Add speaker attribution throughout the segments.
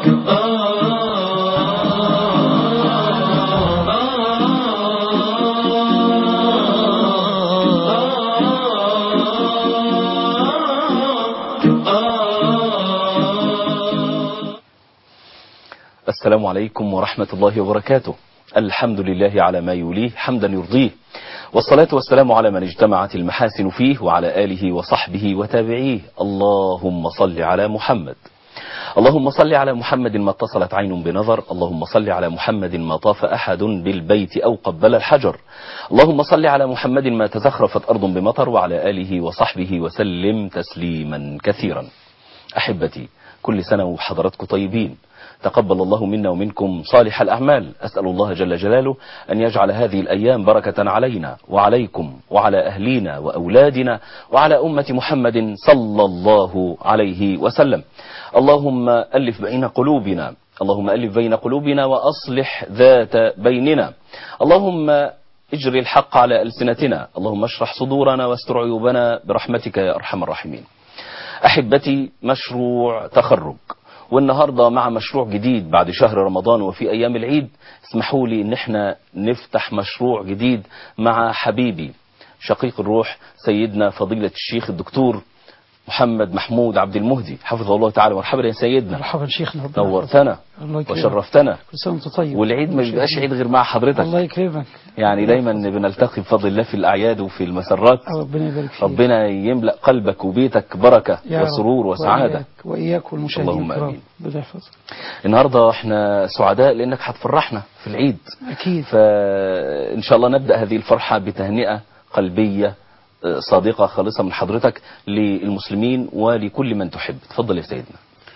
Speaker 1: السلام عليكم ورحمة الله وبركاته الحمد لله على ما يوليه حمدا يرضيه والصلاة والسلام على من اجتمعت المحاسن فيه وعلى آله وصحبه وتابعيه اللهم صل على محمد اللهم صل على محمد ما اتصلت عين بنظر اللهم صل على محمد ما طاف أحد بالبيت أو قبل الحجر اللهم صل على محمد ما تزخرفت أرض بمطر وعلى آله وصحبه وسلم تسليما كثيرا أحبتي كل سنة وحضراتكم طيبين تقبل الله منا ومنكم صالح الأعمال أسأل الله جل جلاله أن يجعل هذه الأيام بركة علينا وعليكم وعلى أهلينا وأولادنا وعلى أمة محمد صلى الله عليه وسلم اللهم ألف بين قلوبنا اللهم ألف بين قلوبنا وأصلح ذات بيننا اللهم اجري الحق على ألسنتنا اللهم اشرح صدورنا واستر عيوبنا برحمتك يا أرحم الراحمين أحبتي مشروع تخرج والنهاردة مع مشروع جديد بعد شهر رمضان وفي أيام العيد اسمحوا لي ان احنا نفتح مشروع جديد مع حبيبي شقيق الروح سيدنا فضيلة الشيخ الدكتور محمد محمود عبد المهدي حفظه الله تعالى مرحبا يا سيدنا
Speaker 2: مرحبا شيخنا ربنا
Speaker 1: نورتنا
Speaker 2: الله يكرمك.
Speaker 1: وشرفتنا
Speaker 2: كل سنه وانت طيب
Speaker 1: والعيد ما بيبقاش عيد غير مع حضرتك
Speaker 2: الله يكرمك
Speaker 1: يعني دايما بنلتقي بفضل الله في الأعياد وفي المسرات
Speaker 2: ربنا يبارك فيك
Speaker 1: ربنا يملأ قلبك وبيتك بركة
Speaker 2: يا رب.
Speaker 1: وسرور وسعادة
Speaker 2: وإياك, وإياك والمشاهدين
Speaker 1: اللهم
Speaker 2: الكرام
Speaker 1: آمين.
Speaker 2: ربنا يحفظك
Speaker 1: النهاردة احنا سعداء لأنك هتفرحنا في العيد
Speaker 2: أكيد
Speaker 1: فإن شاء الله نبدأ هذه الفرحة بتهنئة قلبية آه، صادقة خالصة من حضرتك للمسلمين ولكل من تحب تفضل يا سيدنا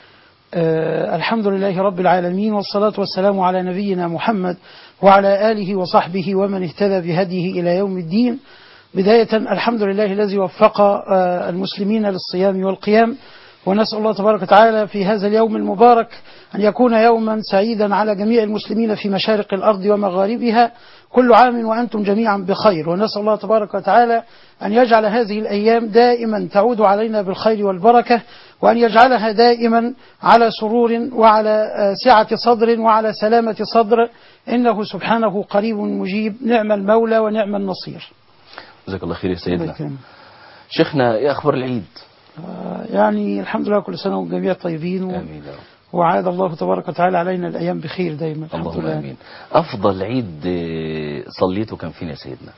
Speaker 2: آه الحمد لله رب العالمين والصلاة والسلام على نبينا محمد وعلى آله وصحبه ومن اهتدى بهديه إلى يوم الدين بداية الحمد لله الذي وفق آه المسلمين للصيام والقيام ونسأل الله تبارك وتعالى في هذا اليوم المبارك أن يكون يوما سعيدا على جميع المسلمين في مشارق الأرض ومغاربها كل عام وأنتم جميعا بخير ونسأل الله تبارك وتعالى أن يجعل هذه الأيام دائما تعود علينا بالخير والبركة وأن يجعلها دائما على سرور وعلى آه، سعة صدر وعلى سلامة صدر إنه سبحانه قريب مجيب نعم المولى ونعم النصير
Speaker 1: جزاك الله خير يا
Speaker 2: الله
Speaker 1: سيدنا
Speaker 2: يكرمك.
Speaker 1: شيخنا ايه اخبار العيد
Speaker 2: آه، يعني الحمد لله كل سنة والجميع طيبين و...
Speaker 1: امين يا رب
Speaker 2: وعاد الله تبارك وتعالى علينا الأيام بخير دايما الحمد
Speaker 1: اللهم
Speaker 2: لله
Speaker 1: امين افضل عيد آه، صليته كان فين يا سيدنا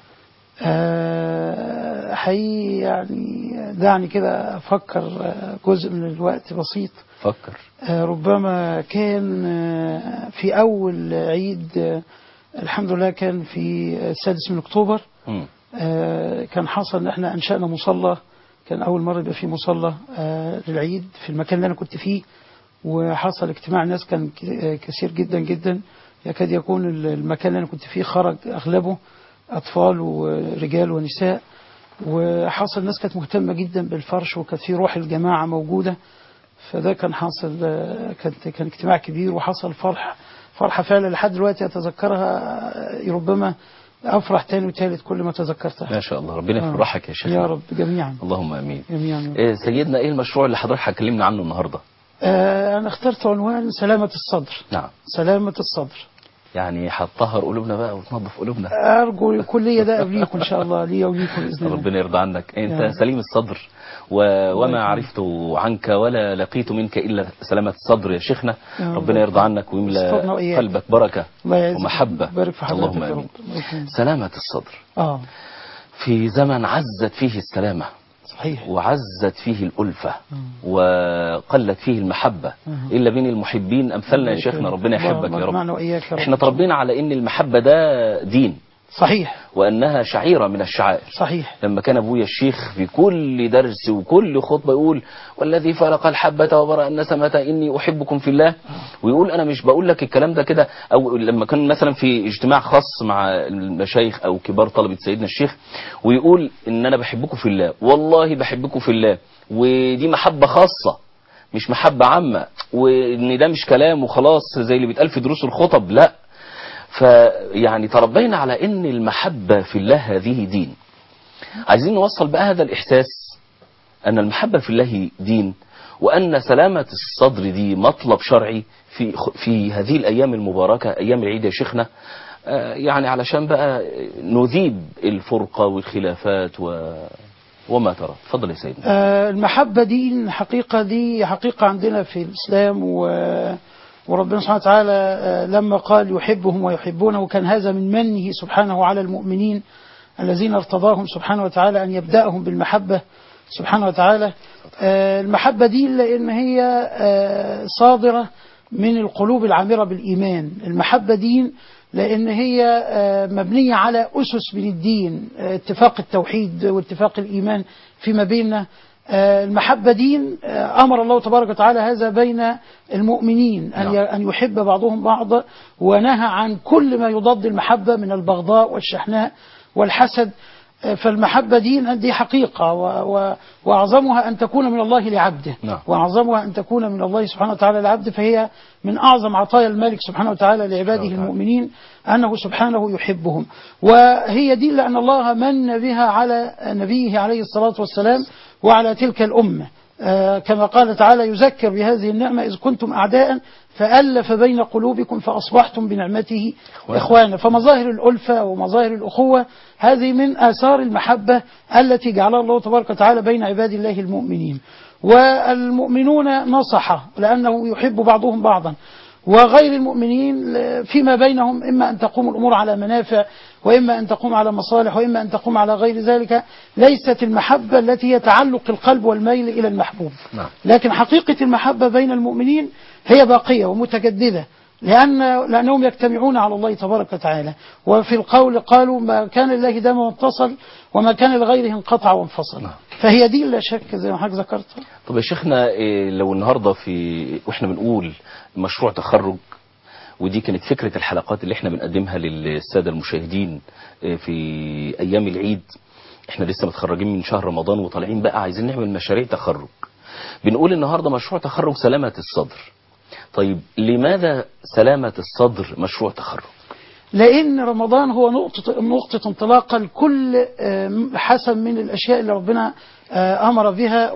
Speaker 2: آه، حقيقي يعني دعني كده أفكر آه، جزء من الوقت بسيط
Speaker 1: فكر
Speaker 2: آه، ربما كان آه، في أول عيد آه، الحمد لله كان في السادس من أكتوبر
Speaker 1: مم.
Speaker 2: آه، كان حصل ان احنا انشأنا مصلى كان اول مرة يبقى في مصلى آه، للعيد في المكان اللي انا كنت فيه وحصل اجتماع ناس كان ك- آه، كثير جدا جدا يكاد يكون ال- المكان اللي انا كنت فيه خرج اغلبه اطفال ورجال ونساء وحصل الناس كانت مهتمة جدا بالفرش وكانت في روح الجماعة موجودة فده كان حاصل آه، كانت كان اجتماع كبير وحصل فرح فرحة فعلا لحد دلوقتي أتذكرها آه، ربما أفرح تاني وتالت كل ما تذكرتها
Speaker 1: ما شاء الله ربنا
Speaker 2: آه.
Speaker 1: يفرحك يا شيخنا
Speaker 2: يا رب جميعا
Speaker 1: اللهم امين
Speaker 2: جميعا
Speaker 1: إيه سيدنا ايه المشروع اللي حضرتك هتكلمنا عنه النهارده
Speaker 2: آه أنا اخترت عنوان سلامة الصدر
Speaker 1: نعم
Speaker 2: سلامة الصدر
Speaker 1: يعني هتطهر قلوبنا بقى وتنظف قلوبنا
Speaker 2: أرجو الكلية ده قبليكم إن شاء الله لي وليكم بإذن الله
Speaker 1: ربنا يرضى عنك انت
Speaker 2: يا.
Speaker 1: سليم الصدر و... وما عرفت عنك ولا لقيت منك الا سلامة الصدر يا شيخنا
Speaker 2: يا رب.
Speaker 1: ربنا يرضى عنك
Speaker 2: استرنا
Speaker 1: ويملى
Speaker 2: وإياك.
Speaker 1: قلبك بركة
Speaker 2: الله يعزك
Speaker 1: ومحبة
Speaker 2: بارك في حضرتك
Speaker 1: اللهم
Speaker 2: يا رب
Speaker 1: امين
Speaker 2: الله يكرمك.
Speaker 1: سلامة الصدر
Speaker 2: آه
Speaker 1: في زمن عزت فيه السلامة
Speaker 2: صحيح
Speaker 1: وعزت فيه الألفة وقلت فيه المحبة
Speaker 2: مم.
Speaker 1: إلا بين المحبين أمثالنا يا شيخنا ربنا يحبك يا رب
Speaker 2: معنا وإياك يا رب
Speaker 1: احنا تربينا على ان المحبة ده دين
Speaker 2: صحيح
Speaker 1: وانها شعيرة من الشعائر
Speaker 2: صحيح
Speaker 1: لما كان ابويا الشيخ في كل درس وكل خطبة يقول والذي فرق الحبة وبرأ النسمة إني أحبكم في الله ويقول أنا مش بقول لك الكلام ده كده أو لما كان مثلا في اجتماع خاص مع المشايخ أو كبار طلبة سيدنا الشيخ ويقول إن أنا بحبكم في الله والله بحبكم في الله ودي محبة خاصة مش محبة عامة وإن ده مش كلام وخلاص زي اللي بيتقال في دروس الخطب لا فيعني تربينا على ان المحبة في الله هذه دين عايزين نوصل بقى هذا الإحساس أن المحبة في الله دين وأن سلامة الصدر دي مطلب شرعي في في هذه الايام المباركه ايام العيد يا شيخنا آه، يعني علشان بقى نذيب الفرقه والخلافات و وما ترى اتفضل يا سيدنا
Speaker 2: آه، المحبة دي حقيقة دي حقيقة عندنا في الإسلام و وربنا سبحانه وتعالى آه، لما قال يحبهم ويحبونه كان هذا من منه سبحانه على المؤمنين الذين ارتضاهم سبحانه وتعالى أن يبدأهم بالمحبة سبحانه وتعالى آه، المحبة دي لأن هي آه، صادرة من القلوب العامرة بالإيمان المحبة دي لأن هي آه، مبنية على أسس من الدين آه، اتفاق التوحيد واتفاق الإيمان فيما بيننا آه، المحبة دين آه، أمر الله تبارك وتعالى هذا بين المؤمنين أن
Speaker 1: نعم.
Speaker 2: ي- أن يحب بعضهم بعضا ونهى عن كل ما يضاد المحبة من البغضاء والشحناء والحسد آه، فالمحبة دي دي حقيقة و و وأعظمها أن تكون من الله لعبده
Speaker 1: نعم.
Speaker 2: وأعظمها أن تكون من الله سبحانه وتعالى لعبده فهي من أعظم عطايا الملك سبحانه وتعالى لعباده
Speaker 1: وتعالى.
Speaker 2: المؤمنين أنه سبحانه يحبهم وهي دي لأن الله من بها على نبيه عليه الصلاة والسلام وعلى تلك الأمة آه، كما قال تعالى يذكر بهذه النعمة إذ كنتم أعداء فألف بين قلوبكم فأصبحتم بنعمته
Speaker 1: إخوانا.
Speaker 2: إخوانا فمظاهر الألفة ومظاهر الأخوة هذه من آثار المحبة التي جعلها الله تبارك وتعالى بين عباد الله المؤمنين والمؤمنون نصح لأنه يحب بعضهم بعضا وغير المؤمنين فيما بينهم إما أن تقوم الأمور على منافع وإما أن تقوم على مصالح وإما أن تقوم على غير ذلك ليست المحبة التي هي تعلق القلب والميل إلى المحبوب
Speaker 1: نعم.
Speaker 2: لكن حقيقة المحبة بين المؤمنين هي باقية ومتجددة لأن لأنهم يجتمعون على الله تبارك وتعالى وفي القول قالوا ما كان لله دام واتصل وما كان لغيره انقطع وانفصل
Speaker 1: نعم.
Speaker 2: فهي دي لا شك زي ما حضرتك ذكرت
Speaker 1: طب يا شيخنا إيه، لو النهارده في واحنا بنقول مشروع تخرج ودي كانت فكرة الحلقات اللي احنا بنقدمها للسادة المشاهدين إيه، في أيام العيد احنا لسه متخرجين من شهر رمضان وطالعين بقى عايزين نعمل مشاريع تخرج بنقول النهارده مشروع تخرج سلامة الصدر طيب لماذا سلامة الصدر مشروع تخرج
Speaker 2: لأن رمضان هو نقطة نقطة انطلاقة لكل آم، حسن من الأشياء اللي ربنا آه، أمر بها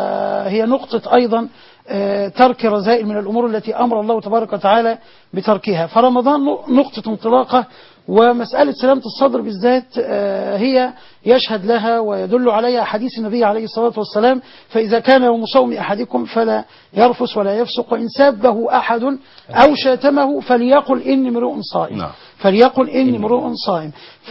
Speaker 2: وهي نقطة أيضا آه، ترك رذائل من الأمور التي أمر الله تبارك وتعالى بتركها فرمضان نق- نقطة انطلاقة ومسألة سلامة الصدر بالذات آه، هي يشهد لها ويدل عليها حديث النبي عليه الصلاة والسلام فإذا كان يوم صوم أحدكم فلا يرفس ولا يفسق وإن سابه أحد أو شاتمه فليقل إني امرؤ صائم
Speaker 1: نعم.
Speaker 2: فليقل إني امرؤ صائم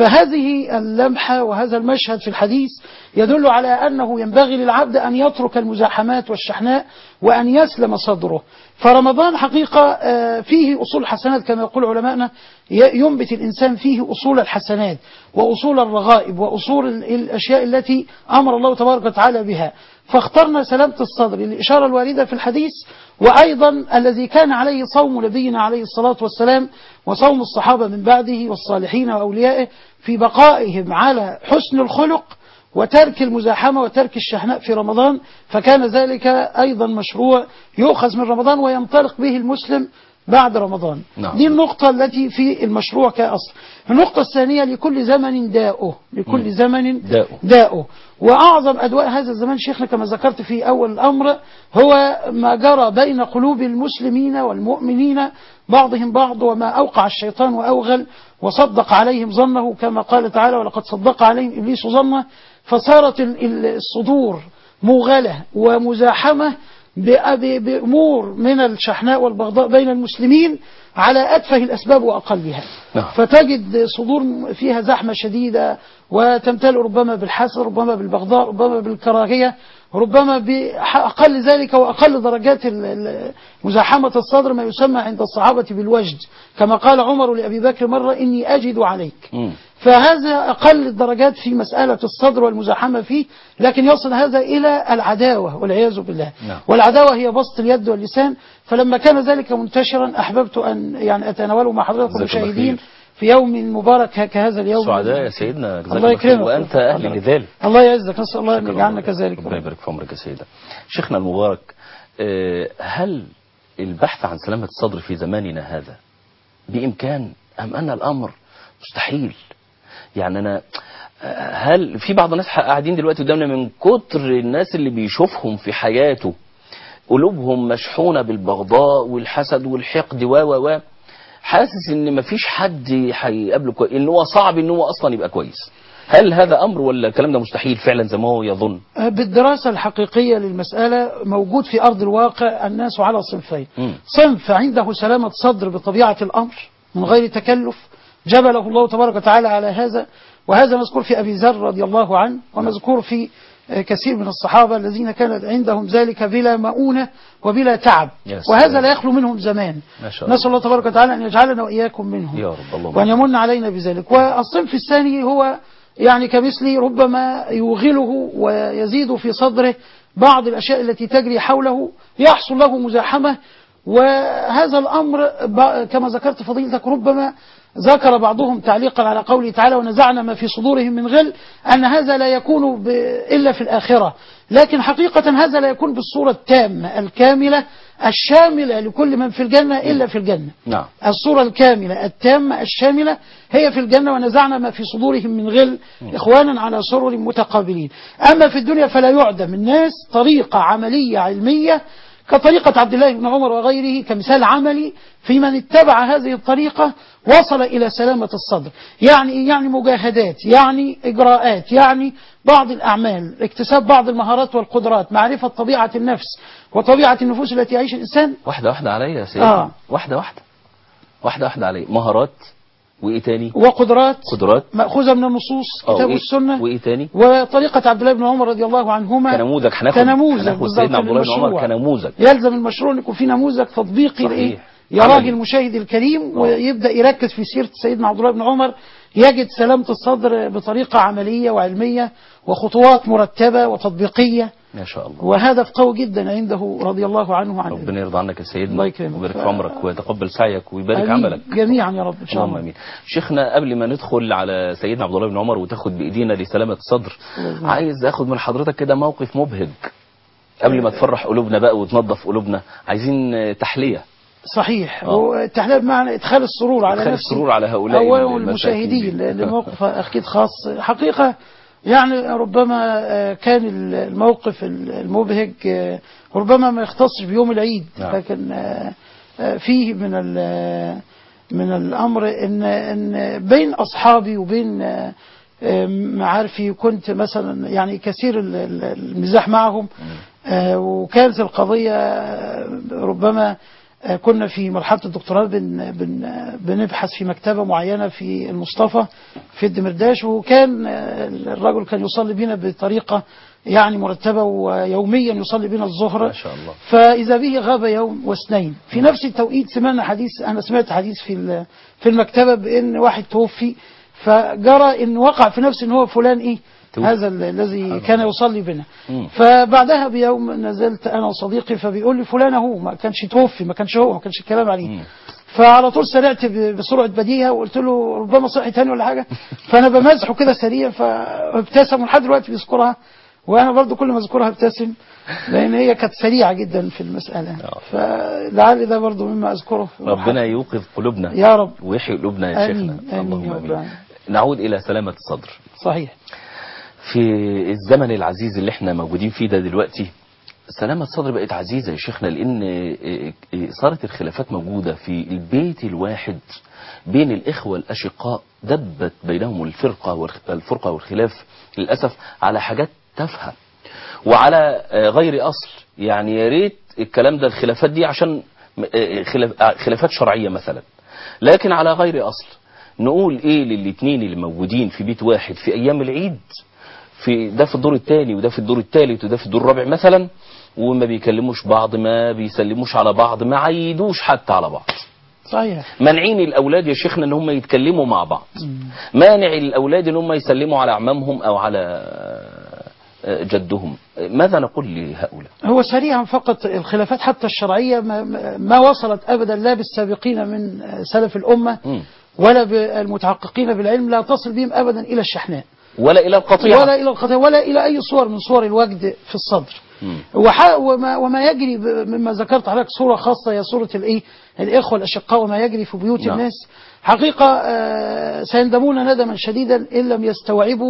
Speaker 2: فهذه اللمحة وهذا المشهد في الحديث يدل على أنه ينبغي للعبد أن يترك المزاحمات والشحناء وأن يسلم صدره فرمضان حقيقة آه، فيه أصول حسنات كما يقول علماءنا ي- ينبت الإنسان فيه أصول الحسنات وأصول الرغائب وأصول ال- الأشياء التي أمر الله تبارك وتعالى بها فاخترنا سلامة الصدر الإشارة الواردة في الحديث وأيضا الذي كان عليه صوم نبينا عليه الصلاة والسلام وصوم الصحابة من بعده والصالحين وأوليائه في بقائهم على حسن الخلق وترك المزاحمة وترك الشحناء في رمضان فكان ذلك أيضا مشروع يؤخذ من رمضان وينطلق به المسلم بعد رمضان
Speaker 1: نعم.
Speaker 2: دي النقطة التي في المشروع كأصل النقطة الثانية لكل زمن داؤه لكل
Speaker 1: مم.
Speaker 2: زمن
Speaker 1: داؤه.
Speaker 2: داؤه وأعظم أدواء هذا الزمان شيخنا كما ذكرت في أول الأمر هو ما جرى بين قلوب المسلمين والمؤمنين بعضهم بعض وما أوقع الشيطان وأوغل وصدق عليهم ظنه كما قال تعالى ولقد صدق عليهم إبليس ظنه فصارت ال- ال- الصدور موغلة ومزاحمة بأ- ب- بأمور من الشحناء والبغضاء بين المسلمين على أتفه الأسباب وأقلها
Speaker 1: نعم.
Speaker 2: فتجد صدور فيها زحمة شديدة وتمتلئ ربما بالحسد ربما بالبغضاء ربما بالكراهية ربما بأقل ذلك وأقل درجات ال- ال- مزاحمة الصدر ما يسمى عند الصحابة بالوجد كما قال عمر لأبي بكر مرة إني أجد عليك
Speaker 1: مم.
Speaker 2: فهذا أقل الدرجات في مسألة الصدر والمزاحمة فيه لكن يصل هذا إلى العداوة والعياذ بالله
Speaker 1: نعم.
Speaker 2: والعداوة هي بسط اليد واللسان فلما كان ذلك منتشرا أحببت أن يعني أتناوله مع حضرتك
Speaker 1: جزاك الله
Speaker 2: المشاهدين
Speaker 1: خير.
Speaker 2: في يوم مبارك ك- كهذا اليوم
Speaker 1: سعداء يا سيدنا جزاك
Speaker 2: الله
Speaker 1: خير.
Speaker 2: يكرمك
Speaker 1: وأنت أهل
Speaker 2: الله-
Speaker 1: لذلك
Speaker 2: الله يعزك نسأل الله أن
Speaker 1: شكرا
Speaker 2: يجعلنا
Speaker 1: لله.
Speaker 2: كذلك
Speaker 1: ربنا يبارك في عمرك يا سيدنا شيخنا المبارك آه، هل البحث عن سلامة الصدر في زماننا هذا بإمكان أم أن الأمر مستحيل يعني أنا آه، هل في بعض الناس قاعدين دلوقتي قدامنا من كتر الناس اللي بيشوفهم في حياته قلوبهم مشحونة بالبغضاء والحسد والحقد و و و حاسس ان مفيش حد هيقابله كويس ان هو صعب ان هو اصلا يبقى كويس هل هذا امر ولا الكلام ده مستحيل فعلا زي ما هو يظن
Speaker 2: بالدراسة الحقيقية للمسألة موجود في أرض الواقع الناس على صنفين
Speaker 1: مم.
Speaker 2: صنف عنده سلامة صدر بطبيعة الأمر من غير تكلف جبله الله تبارك وتعالى على هذا وهذا مذكور في أبي ذر رضي الله عنه ومذكور في آه، كثير من الصحابة الذين كانت عندهم ذلك بلا مؤونة وبلا تعب
Speaker 1: يا سلام.
Speaker 2: وهذا لا يخلو منهم زمان
Speaker 1: ما شاء الله
Speaker 2: نسأل الله تبارك وتعالى أن يجعلنا وإياكم منهم
Speaker 1: يا رب اللهم
Speaker 2: وأن يمن علينا بذلك والصنف الثاني هو يعني كمثلي ربما يوغله ويزيد في صدره بعض الأشياء التي تجري حوله يحصل له مزاحمة وهذا الأمر ب- كما ذكرت فضيلتك ربما ذكر بعضهم تعليقا على قوله تعالى ونزعنا ما في صدورهم من غل أن هذا لا يكون ب- إلا في الآخرة لكن حقيقة هذا لا يكون بالصورة التامة الكاملة الشاملة لكل من في الجنة إلا في الجنة
Speaker 1: نعم
Speaker 2: الصورة الكاملة التامة الشاملة هي في الجنة ونزعنا ما في صدورهم من غل إخوانا على سرر متقابلين أما في الدنيا فلا يعدم الناس طريقة عملية علمية كطريقة عبد الله بن عمر وغيره كمثال عملي في من اتبع هذه الطريقة وصل إلى سلامة الصدر يعني يعني مجاهدات يعني إجراءات يعني بعض الأعمال اكتساب بعض المهارات والقدرات معرفة طبيعة النفس وطبيعة النفوس التي يعيش الإنسان
Speaker 1: واحدة واحدة عليا يا سيدي
Speaker 2: آه.
Speaker 1: واحدة واحدة واحدة واحدة عليا مهارات وايه تاني
Speaker 2: وقدرات
Speaker 1: قدرات
Speaker 2: مأخوذة من النصوص
Speaker 1: آه،
Speaker 2: كتاب
Speaker 1: وإيه-
Speaker 2: والسنة
Speaker 1: وايه تاني
Speaker 2: وطريقة عبد الله بن عمر رضي الله عنهما
Speaker 1: كنموذج هناخد
Speaker 2: كنموذج
Speaker 1: هناخد
Speaker 2: بالظبط
Speaker 1: سيدنا عبد الله بن عمر
Speaker 2: للمشروع.
Speaker 1: كنموذج
Speaker 2: يلزم المشروع أن يكون في نموذج تطبيقي
Speaker 1: صحيح.
Speaker 2: لإيه
Speaker 1: عملي.
Speaker 2: يراجي المشاهد الكريم ويبدأ يركز في سيرة سيدنا عبد الله بن عمر يجد سلامة الصدر بطريقة عملية وعلمية وخطوات مرتبة وتطبيقية
Speaker 1: ما شاء الله
Speaker 2: وهدف قوي جدا عنده رضي الله عنه عن
Speaker 1: ربنا يرضى عنك يا سيدنا
Speaker 2: الله يكرمك.
Speaker 1: ويبارك
Speaker 2: ف-
Speaker 1: في عمرك ويتقبل سعيك ويبارك
Speaker 2: آمين.
Speaker 1: عملك
Speaker 2: جميعا يا رب إن شاء
Speaker 1: اللهم
Speaker 2: الله
Speaker 1: امين شيخنا قبل ما ندخل على سيدنا عبد الله بن عمر وتاخد بايدينا لسلامه الصدر
Speaker 2: الله.
Speaker 1: عايز اخد من حضرتك كده موقف مبهج قبل ما تفرح قلوبنا بقى وتنظف قلوبنا عايزين آه، تحليه
Speaker 2: صحيح
Speaker 1: آه.
Speaker 2: والتحليل بمعنى ادخال السرور على
Speaker 1: إدخال
Speaker 2: نفسي
Speaker 1: السرور على هؤلاء
Speaker 2: أولا
Speaker 1: المساكين.
Speaker 2: والمشاهدين لأن موقف أكيد خاص حقيقة يعني ربما آه، كان الموقف المبهج آه، ربما ما يختصش بيوم العيد
Speaker 1: نعم.
Speaker 2: لكن آه، آه، فيه من ال- من الأمر إن إن بين أصحابي وبين آه، آه، معارفي كنت مثلا يعني كثير ال- ال- المزاح معهم آه، وكانت القضية آه، ربما آه، كنا في مرحلة الدكتوراه بن بن آه، بنبحث في مكتبة معينة في المصطفى في الدمرداش وكان آه، الرجل كان يصلي بنا بطريقة يعني مرتبة ويوميا يصلي بنا الظهر
Speaker 1: ما شاء الله
Speaker 2: فإذا به غاب يوم واثنين في نفس التوقيت سمعنا حديث أنا سمعت حديث في ال- في المكتبة بأن واحد توفي فجرى أن وقع في نفسي أن هو فلان إيه
Speaker 1: توفي.
Speaker 2: هذا ال- الذي كان يصلي بنا
Speaker 1: مم.
Speaker 2: فبعدها بيوم نزلت أنا وصديقي فبيقول لي فلان هو ما كانش توفي ما كانش هو ما كانش الكلام عليه
Speaker 1: مم.
Speaker 2: فعلى طول سرعت ب- بسرعة بديهة وقلت له ربما صحي تاني ولا حاجة فأنا بمزحه كده سريع فابتسم ولحد دلوقتي بيذكرها وأنا برضو كل ما أذكرها ابتسم لأن هي كانت سريعة جدا في المسألة
Speaker 1: آه.
Speaker 2: فلعل ده برضو مما أذكره
Speaker 1: ربنا يوقظ قلوبنا
Speaker 2: يا رب
Speaker 1: ويحيي قلوبنا يا
Speaker 2: آمين.
Speaker 1: شيخنا
Speaker 2: آمين
Speaker 1: اللهم
Speaker 2: يا رب
Speaker 1: امين
Speaker 2: العالمين.
Speaker 1: نعود الى سلامه الصدر
Speaker 2: صحيح
Speaker 1: في الزمن العزيز اللي احنا موجودين فيه ده دلوقتي سلامة الصدر بقت عزيزة يا شيخنا لأن إيه، إيه، صارت الخلافات موجودة في البيت الواحد بين الإخوة الأشقاء دبت بينهم الفرقة والخ- الفرقة والخلاف للأسف على حاجات تافهة وعلى آه، غير أصل يعني يا ريت الكلام ده الخلافات دي عشان م- آه، خلاف- آه، خلافات شرعية مثلا لكن على غير أصل نقول إيه للاتنين اللي موجودين في بيت واحد في أيام العيد في ده في الدور الثاني وده في الدور الثالث وده في الدور الرابع مثلا وما بيكلموش بعض ما بيسلموش على بعض ما عيدوش حتى على بعض
Speaker 2: صحيح
Speaker 1: مانعين الاولاد يا شيخنا ان هم يتكلموا مع بعض مانع الاولاد ان هم يسلموا على اعمامهم او على آه، جدهم ماذا نقول لهؤلاء
Speaker 2: هو سريعا فقط الخلافات حتى الشرعية ما, ما وصلت أبدا لا بالسابقين من سلف الأمة
Speaker 1: مم.
Speaker 2: ولا بالمتحققين بالعلم لا تصل بهم أبدا إلى الشحناء
Speaker 1: ولا الى القطيعه
Speaker 2: ولا إلى القضاء ولا إلى أي صور من صور الوجد في الصدر
Speaker 1: مم.
Speaker 2: وح- وما, وما يجري ب- مما ذكرت عليك صورة خاصة هي صورة الإيه الإخوة الأشقاء وما يجري في بيوت
Speaker 1: نعم.
Speaker 2: الناس حقيقة آه، سيندمون ندما شديدا إن لم يستوعبوا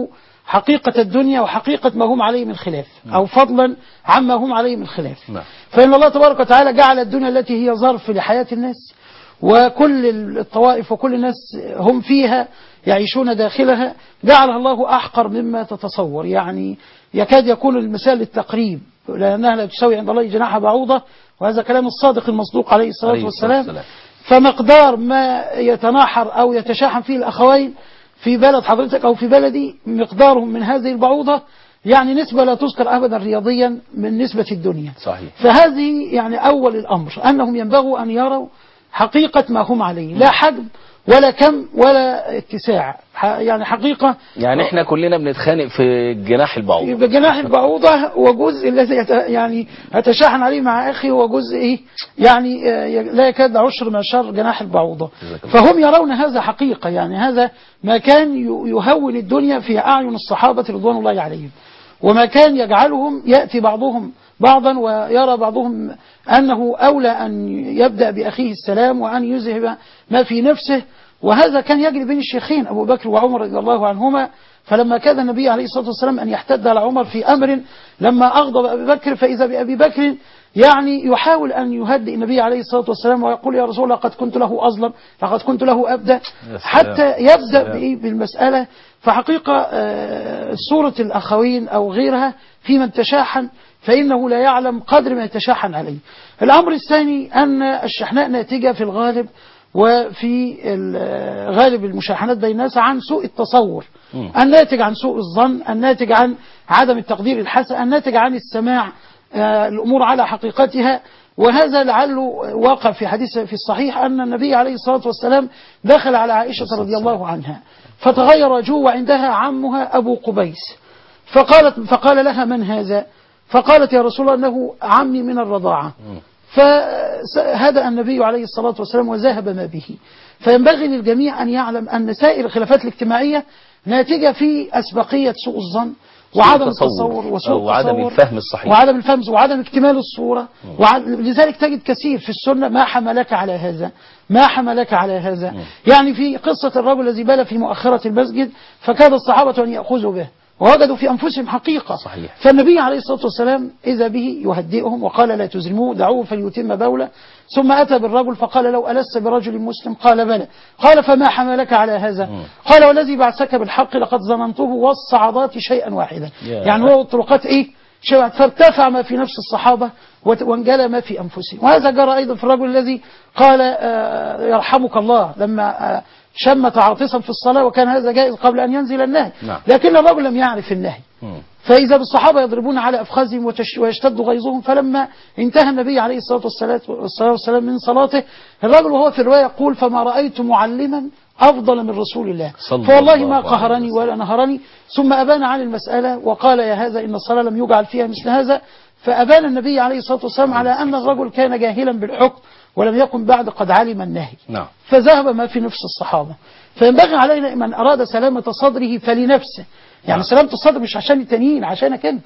Speaker 2: حقيقة الدنيا وحقيقة ما هم عليه من خلاف أو فضلا عما هم عليه من خلاف
Speaker 1: نعم.
Speaker 2: فإن الله تبارك وتعالى جعل الدنيا التي هي ظرف لحياة الناس وكل الطوائف وكل الناس هم فيها يعيشون داخلها جعلها الله أحقر مما تتصور يعني يكاد يكون المثال للتقريب لأنها لا تساوي عند الله جناح بعوضة وهذا كلام الصادق المصدوق عليه الصلاة
Speaker 1: عليه الصلاة
Speaker 2: والسلام
Speaker 1: والسلام.
Speaker 2: فمقدار ما يتناحر أو يتشاحن فيه الأخوين في بلد حضرتك أو في بلدي مقدارهم من هذه البعوضة يعني نسبة لا تذكر أبدا رياضيا من نسبة الدنيا
Speaker 1: صحيح
Speaker 2: فهذه يعني أول الأمر أنهم ينبغوا أن يروا حقيقة ما هم عليه لا حجم ولا كم ولا اتساع ح- يعني حقيقة
Speaker 1: يعني احنا كلنا بنتخانق في جناح البعوض
Speaker 2: يبقى جناح البعوضة وجزء الذي يت- يعني أتشاحن عليه مع أخي هو جزء إيه يعني آه، ي- لا يكاد عشر معشار جناح البعوضة
Speaker 1: جزاك الله.
Speaker 2: فهم يرون هذا حقيقة يعني هذا ما كان ي- يهون الدنيا في أعين الصحابة رضوان الله عليهم وما كان يجعلهم يأتي بعضهم بعضا ويرى بعضهم أنه أولى أن يبدأ بأخيه السلام وأن يذهب ما في نفسه وهذا كان يجري بين الشيخين أبو بكر وعمر رضي الله عنهما فلما كاد النبي عليه الصلاة والسلام أن يحتد على عمر في أمر لما أغضب أبي بكر فإذا بأبي بكر يعني يحاول أن يهدئ النبي عليه الصلاة والسلام ويقول يا رسول الله قد كنت له أظلم لقد كنت له أبدأ
Speaker 1: سلام.
Speaker 2: حتى يبدأ
Speaker 1: سلام.
Speaker 2: بإيه بالمسألة فحقيقة آه، صورة الأخوين أو غيرها في من تشاحن فإنه لا يعلم قدر ما يتشاحن عليه الأمر الثاني أن الشحناء ناتجة في الغالب وفي ال- غالب المشاحنات بين الناس عن سوء التصور
Speaker 1: مم.
Speaker 2: الناتج عن سوء الظن الناتج عن عدم التقدير الحسن الناتج عن السماع آه، الأمور على حقيقتها وهذا لعله واقع في حديث في الصحيح أن النبي عليه الصلاة والسلام دخل على عائشة رضي الله عنها فتغير وجهه وعندها عمها أبو قبيس فقالت فقال لها من هذا فقالت يا رسول الله أنه عمي من الرضاعة فهدأ النبي عليه الصلاة والسلام وذهب ما به فينبغي للجميع أن يعلم أن سائر الخلافات الاجتماعية ناتجة في أسبقية سوء الظن وعدم
Speaker 1: التصور
Speaker 2: التصور وسوء
Speaker 1: أو عدم
Speaker 2: التصور
Speaker 1: الفهم الصحيح.
Speaker 2: وعدم الفهم وعدم اكتمال الصورة وعد... لذلك تجد كثير في السنة ما حملك على هذا ما حملك على هذا يعني في قصة الرجل الذي بال في مؤخرة المسجد فكاد الصحابة أن يأخذوا به ووجدوا في أنفسهم حقيقة
Speaker 1: صحيح.
Speaker 2: فالنبي عليه الصلاة والسلام إذا به يهدئهم وقال لا تزرموه دعوه فليتم بوله ثم أتى بالرجل فقال لو ألست برجل مسلم قال بلى قال فما حملك على هذا قال والذي بعثك بالحق لقد ظننته والصعدات شيئا واحدا
Speaker 1: يا.
Speaker 2: يعني هو الطرقات إيه شيء واحد. فارتفع ما في نفس الصحابة وت- وانجلى ما في أنفسهم وهذا جرى أيضا في الرجل الذي قال آه، يرحمك الله لما آه، شمت عاطسا في الصلاة وكان هذا جائز قبل أن ينزل النهي
Speaker 1: نعم.
Speaker 2: لكن الرجل لم يعرف النهي
Speaker 1: مم.
Speaker 2: فإذا بالصحابة يضربون على أفخاذهم وتش- ويشتد غيظهم فلما انتهى النبي عليه الصلاة والسلام, والصلاة والسلام من صلاته الرجل وهو في الرواية يقول فما رأيت معلما أفضل من رسول الله
Speaker 1: صلى
Speaker 2: فوالله
Speaker 1: الله
Speaker 2: ما
Speaker 1: عليه
Speaker 2: قهرني
Speaker 1: وسلم.
Speaker 2: ولا نهرني ثم أبان عن المسألة وقال يا هذا إن الصلاة لم يجعل فيها مثل هذا فأبان النبي عليه الصلاة والسلام على أن الرجل كان جاهلا بالحكم ولم يكن بعد قد علم النهي
Speaker 1: نعم
Speaker 2: فذهب ما في نفس الصحابة فينبغي علينا من أراد سلامة صدره فلنفسه يعني
Speaker 1: نعم.
Speaker 2: سلامة الصدر مش عشان التانيين عشانك أنت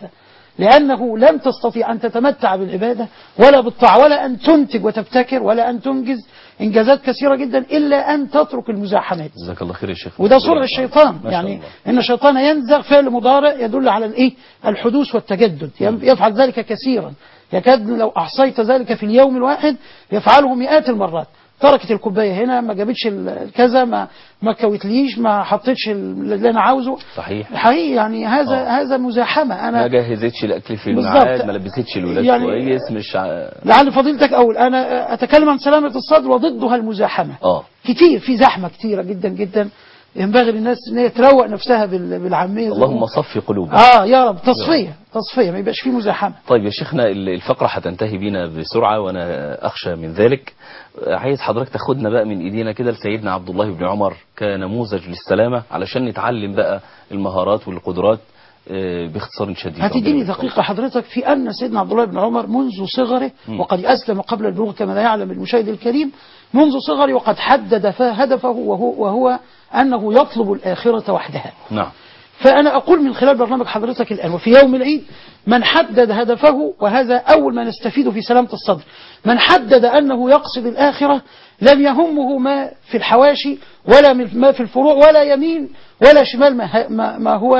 Speaker 2: لأنه لن تستطيع أن تتمتع بالعبادة ولا بالطاعة ولا أن تنتج وتبتكر ولا أن تنجز إنجازات كثيرة جدا إلا أن تترك المزاحمات
Speaker 1: جزاك الله خير يا شيخ
Speaker 2: وده صنع الشيطان
Speaker 1: ما شاء
Speaker 2: يعني
Speaker 1: الله.
Speaker 2: ان الشيطان ينزغ فعل مضارع يدل على الايه الحدوث والتجدد يم- يفعل ذلك كثيرا يكاد لو احصيت ذلك في اليوم الواحد يفعله مئات المرات تركت الكوبايه هنا ما جابتش ال- كذا ما ما كويتليش ما حطيتش ال- اللي انا عاوزه
Speaker 1: صحيح
Speaker 2: حقيقي يعني هذا
Speaker 1: آه.
Speaker 2: هذا مزاحمه
Speaker 1: ما
Speaker 2: انا
Speaker 1: جهزتش الاكل في
Speaker 2: بالظبط.
Speaker 1: الميعاد ما لبستش الولاد
Speaker 2: يعني-
Speaker 1: كويس مش ع...
Speaker 2: لعل فضيلتك اقول انا اتكلم عن سلامه الصدر وضدها المزاحمه
Speaker 1: اه
Speaker 2: كتير في زحمه كتيره جدا جدا ينبغي للناس ان هي تروق نفسها بال- بالعاميه زي
Speaker 1: اللهم
Speaker 2: ما-
Speaker 1: صفي قلوبنا
Speaker 2: اه يا رب تصفيه تصفيه ما يبقاش فيه مزاحمه
Speaker 1: طيب يا شيخنا ال- الفقرة هتنتهي بينا بسرعة وأنا أخشى من ذلك عايز حضرتك تاخدنا بقى من إيدينا كده لسيدنا عبد الله بن عمر كنموذج للسلامة علشان نتعلم بقى المهارات والقدرات آه، باختصار شديد
Speaker 2: هتديني دقيقة حضرتك في أن سيدنا عبد الله بن عمر منذ صغره وقد أسلم قبل البلوغ كما لا يعلم المشاهد الكريم منذ صغره وقد حدد ف- هدفه وهو, وهو أنه يطلب الآخرة وحدها
Speaker 1: نعم
Speaker 2: فأنا أقول من خلال برنامج حضرتك الآن وفي يوم العيد من حدد هدفه وهذا أول ما نستفيد في سلامة الصدر من حدد أنه يقصد الآخرة لم يهمه ما في الحواشي ولا من- ما في الفروع ولا يمين ولا شمال ما, ه- ما, ما هو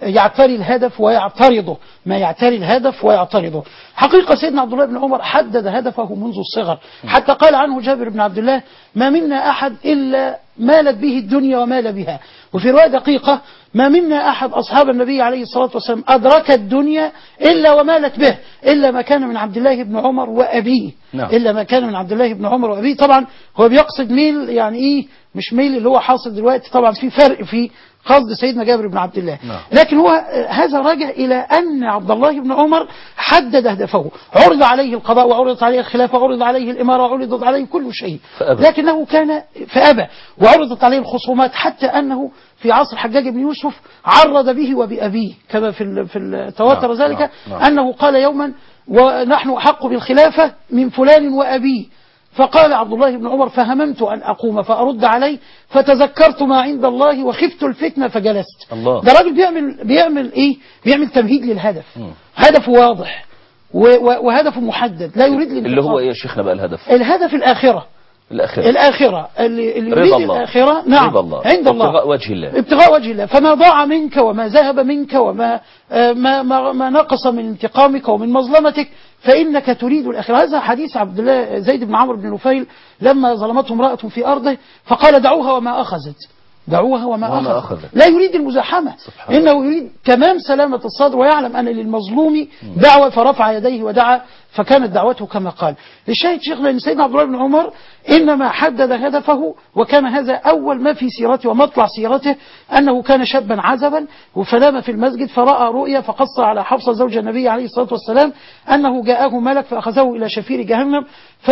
Speaker 2: يعتري الهدف ويعترضه ما يعتري الهدف ويعترضه حقيقة سيدنا عبد الله بن عمر حدد هدفه منذ الصغر حتى قال عنه جابر بن عبد الله ما منا أحد إلا مالت به الدنيا ومال بها وفي رواية دقيقة ما منا أحد أصحاب النبي عليه الصلاة والسلام أدرك الدنيا إلا ومالت به إلا ما كان من عبد الله بن عمر وأبيه
Speaker 1: نعم.
Speaker 2: إلا ما كان من عبد الله بن عمر وأبيه طبعا هو بيقصد ميل يعني إيه مش ميل اللي هو حاصل دلوقتي طبعا في فرق في قصد سيدنا جابر بن عبد الله
Speaker 1: نعم.
Speaker 2: لكن هو آه، هذا راجع إلى أن عبد الله بن عمر حدد هدفه عرض عليه القضاء وعرضت عليه الخلافة وعرض عليه الإمارة وعرضت عليه كل شيء
Speaker 1: فأبى.
Speaker 2: لكنه كان فأبى وعرضت عليه الخصومات حتى أنه في عصر حجاج بن يوسف عرض به وبأبيه كما في ال- في ال- تواتر
Speaker 1: نعم،
Speaker 2: ذلك
Speaker 1: نعم، نعم.
Speaker 2: أنه قال يوما ونحن أحق بالخلافة من فلان وأبيه فقال عبد الله بن عمر فهممت أن أقوم فأرد عليه فتذكرت ما عند الله وخفت الفتنة فجلست
Speaker 1: الله.
Speaker 2: ده راجل بيعمل بيعمل إيه بيعمل تمهيد للهدف
Speaker 1: مم.
Speaker 2: هدفه واضح و- و- وهدفه محدد لا يريد
Speaker 1: اللي
Speaker 2: الانتقام.
Speaker 1: هو ايه يا شيخنا بقى الهدف
Speaker 2: الهدف الآخرة
Speaker 1: الاخره
Speaker 2: الآخرة اللي, اللي
Speaker 1: رضا
Speaker 2: يريد
Speaker 1: الله.
Speaker 2: الآخرة نعم
Speaker 1: رضا الله
Speaker 2: عند الله
Speaker 1: ابتغاء وجه الله
Speaker 2: ابتغاء وجه الله فما ضاع منك وما ذهب منك وما آه، ما, ما, ما نقص من انتقامك ومن مظلمتك فإنك تريد الآخرة هذا حديث عبد الله زيد بن عمرو بن نفيل لما ظلمته امرأة في أرضه فقال دعوها وما أخذت دعوها وما,
Speaker 1: وما
Speaker 2: أخذت.
Speaker 1: أخذت.
Speaker 2: لا يريد المزاحمة
Speaker 1: سبحان الله.
Speaker 2: إنه يريد تمام سلامة الصدر ويعلم أن للمظلوم دعوة فرفع يديه ودعا فكانت دعوته كما قال الشاهد شيخنا أن سيدنا عبد الله بن عمر إنما حدد هدفه وكان هذا أول ما في سيرته ومطلع سيرته أنه كان شابا عزبا فنام في المسجد فرأى رؤيا فقص على حفصة زوج النبي عليه الصلاة والسلام أنه جاءه ملك فأخذه إلى شفير جهنم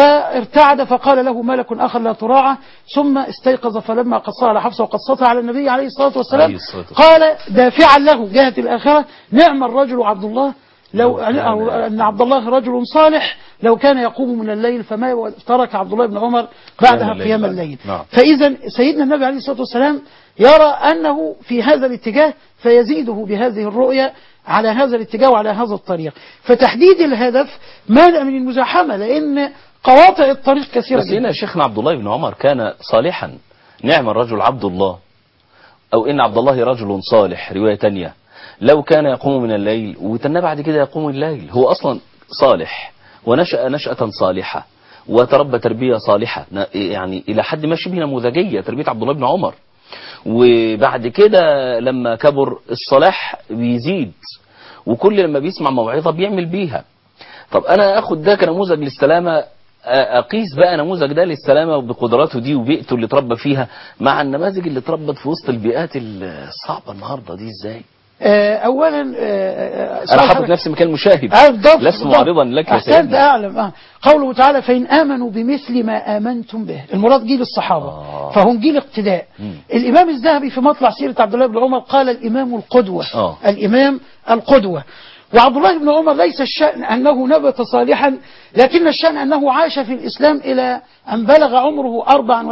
Speaker 2: فارتعد فقال له ملك آخر لا تراعى ثم استيقظ فلما قصها على حفصة وقصتها على النبي عليه الصلاة والسلام
Speaker 1: عليه الصلاة والسلام.
Speaker 2: قال دافعا له جهة الآخرة نعم الرجل عبد الله لو
Speaker 1: لو كان
Speaker 2: أو أن عبد الله رجل صالح لو كان يقوم من الليل فما ترك عبد الله بن عمر بعدها
Speaker 1: الليل
Speaker 2: قيام
Speaker 1: بعد.
Speaker 2: الليل
Speaker 1: نعم.
Speaker 2: فإذا سيدنا النبي عليه الصلاة والسلام يرى أنه في هذا الاتجاه فيزيده بهذه الرؤية على هذا الاتجاه وعلى هذا الطريق فتحديد الهدف مانع من المزاحمة لأن قواطع الطريق كثيرة
Speaker 1: بس هنا
Speaker 2: جدا
Speaker 1: شيخنا عبد الله بن عمر كان صالحا نعم الرجل عبد الله أو إن عبد الله رجل صالح رواية تانية لو كان يقوم من الليل وتنى بعد كده يقوم الليل هو أصلا صالح ونشأ نشأة صالحة وتربى تربية صالحة ن- يعني إلى حد ما شبه نموذجية تربية عبد الله بن عمر وبعد كده لما كبر الصلاح بيزيد وكل لما بيسمع موعظة بيعمل بيها طب انا اخد ده كنموذج للسلامه اقيس بقى نموذج ده للسلامه بقدراته دي وبيئته اللي اتربى فيها مع النماذج اللي اتربت في وسط البيئات الصعبه النهارده دي ازاي؟
Speaker 2: آه، أولا آه، آه،
Speaker 1: انا
Speaker 2: سؤال
Speaker 1: حاطط
Speaker 2: حضرتك-
Speaker 1: نفسي مكان المشاهد
Speaker 2: آه، بالضبط،
Speaker 1: لست
Speaker 2: بالضبط.
Speaker 1: معرضا لك يا
Speaker 2: أحسنت
Speaker 1: سيدنا
Speaker 2: أعلم آه. قوله تعالى فإن آمنوا بمثل ما آمنتم به المراد جيل الصحابة
Speaker 1: آه.
Speaker 2: فهم جيل اقتداء
Speaker 1: مم.
Speaker 2: الإمام الذهبي في مطلع سيرة عبد الله بن عمر قال الإمام القدوة
Speaker 1: آه.
Speaker 2: الإمام القدوة وعبد الله بن عمر ليس الشأن أنه نبت صالحا لكن الشأن أنه عاش في الإسلام إلى أن بلغ عمره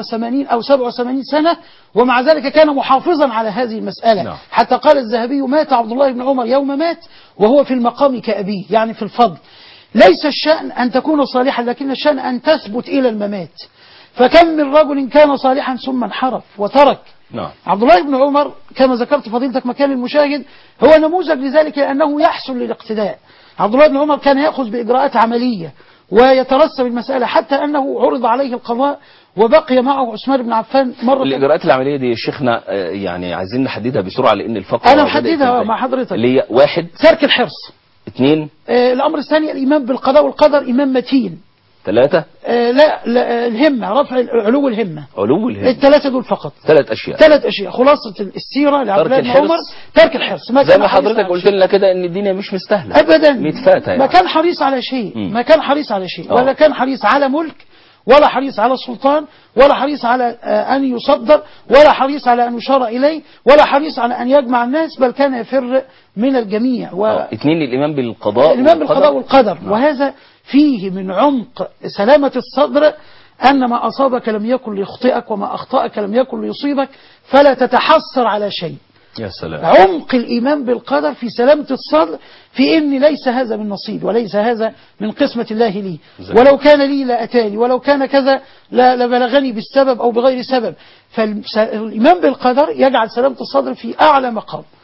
Speaker 2: 84 أو 87 سنة ومع ذلك كان محافظا على هذه المسألة
Speaker 1: نعم.
Speaker 2: حتى قال الذهبي مات عبد الله بن عمر يوم مات وهو في المقام كأبيه يعني في الفضل ليس الشأن أن تكون صالحا لكن الشأن أن تثبت إلى الممات فكم من رجل كان صالحا ثم انحرف وترك
Speaker 1: نعم
Speaker 2: عبد الله بن عمر كما ذكرت فضيلتك مكان المشاهد هو نموذج لذلك لأنه يحسن للاقتداء عبد الله بن عمر كان يأخذ بإجراءات عملية ويترسب المسألة حتى أنه عرض عليه القضاء وبقي معه عثمان بن عفان مرة
Speaker 1: الاجراءات العمليه دي يا شيخنا آه، يعني عايزين نحددها بسرعه لان الفقره
Speaker 2: أنا
Speaker 1: بدأت
Speaker 2: محددها
Speaker 1: تنتهي.
Speaker 2: مع حضرتك.
Speaker 1: اللي هي واحد
Speaker 2: ترك الحرص
Speaker 1: اثنين
Speaker 2: آه، الأمر الثاني الإيمان بالقضاء والقدر إيمان متين
Speaker 1: ثلاثه
Speaker 2: آه، لا, لا آه، الهمة رفع علو الهمة
Speaker 1: علو الهم
Speaker 2: الثلاثة دول فقط
Speaker 1: ثلاث اشياء
Speaker 2: ثلاث أشياء خلاصة السيرة لعبد الله
Speaker 1: ترك
Speaker 2: بن
Speaker 1: الحرص.
Speaker 2: عمر ترك الحرص ما
Speaker 1: زي
Speaker 2: كان
Speaker 1: ما
Speaker 2: حريص
Speaker 1: حضرتك
Speaker 2: على
Speaker 1: قلت
Speaker 2: شيء.
Speaker 1: لنا كده ان الدنيا مش مستاهله
Speaker 2: ابدا
Speaker 1: متفاتة يعني.
Speaker 2: ما كان حريص على شيء
Speaker 1: مم.
Speaker 2: ما كان حريص على شيء
Speaker 1: آه.
Speaker 2: ولا كان حريص على ملك ولا حريص على السلطان ولا حريص على آه، أن يصدر ولا حريص على أن يشار إليه ولا حريص على أن يجمع الناس بل كان يفر من الجميع و...
Speaker 1: آه، اثنين الايمان بالقضاء
Speaker 2: الإمام بالقضاء
Speaker 1: والقدر.
Speaker 2: والقدر وهذا فيه من عمق سلامة الصدر أن ما أصابك لم يكن ليخطئك وما أخطأك لم يكن ليصيبك فلا تتحسر على شيء
Speaker 1: يا سلام
Speaker 2: عمق الإيمان بالقدر في سلامة الصدر في إن ليس هذا من نصيبي وليس هذا من قسمة الله لي
Speaker 1: زي.
Speaker 2: ولو كان لي لأتاني ولو كان كذا لا- لبلغني بالسبب أو بغير سبب فالإيمان بالقدر يجعل سلامة الصدر في أعلى مقام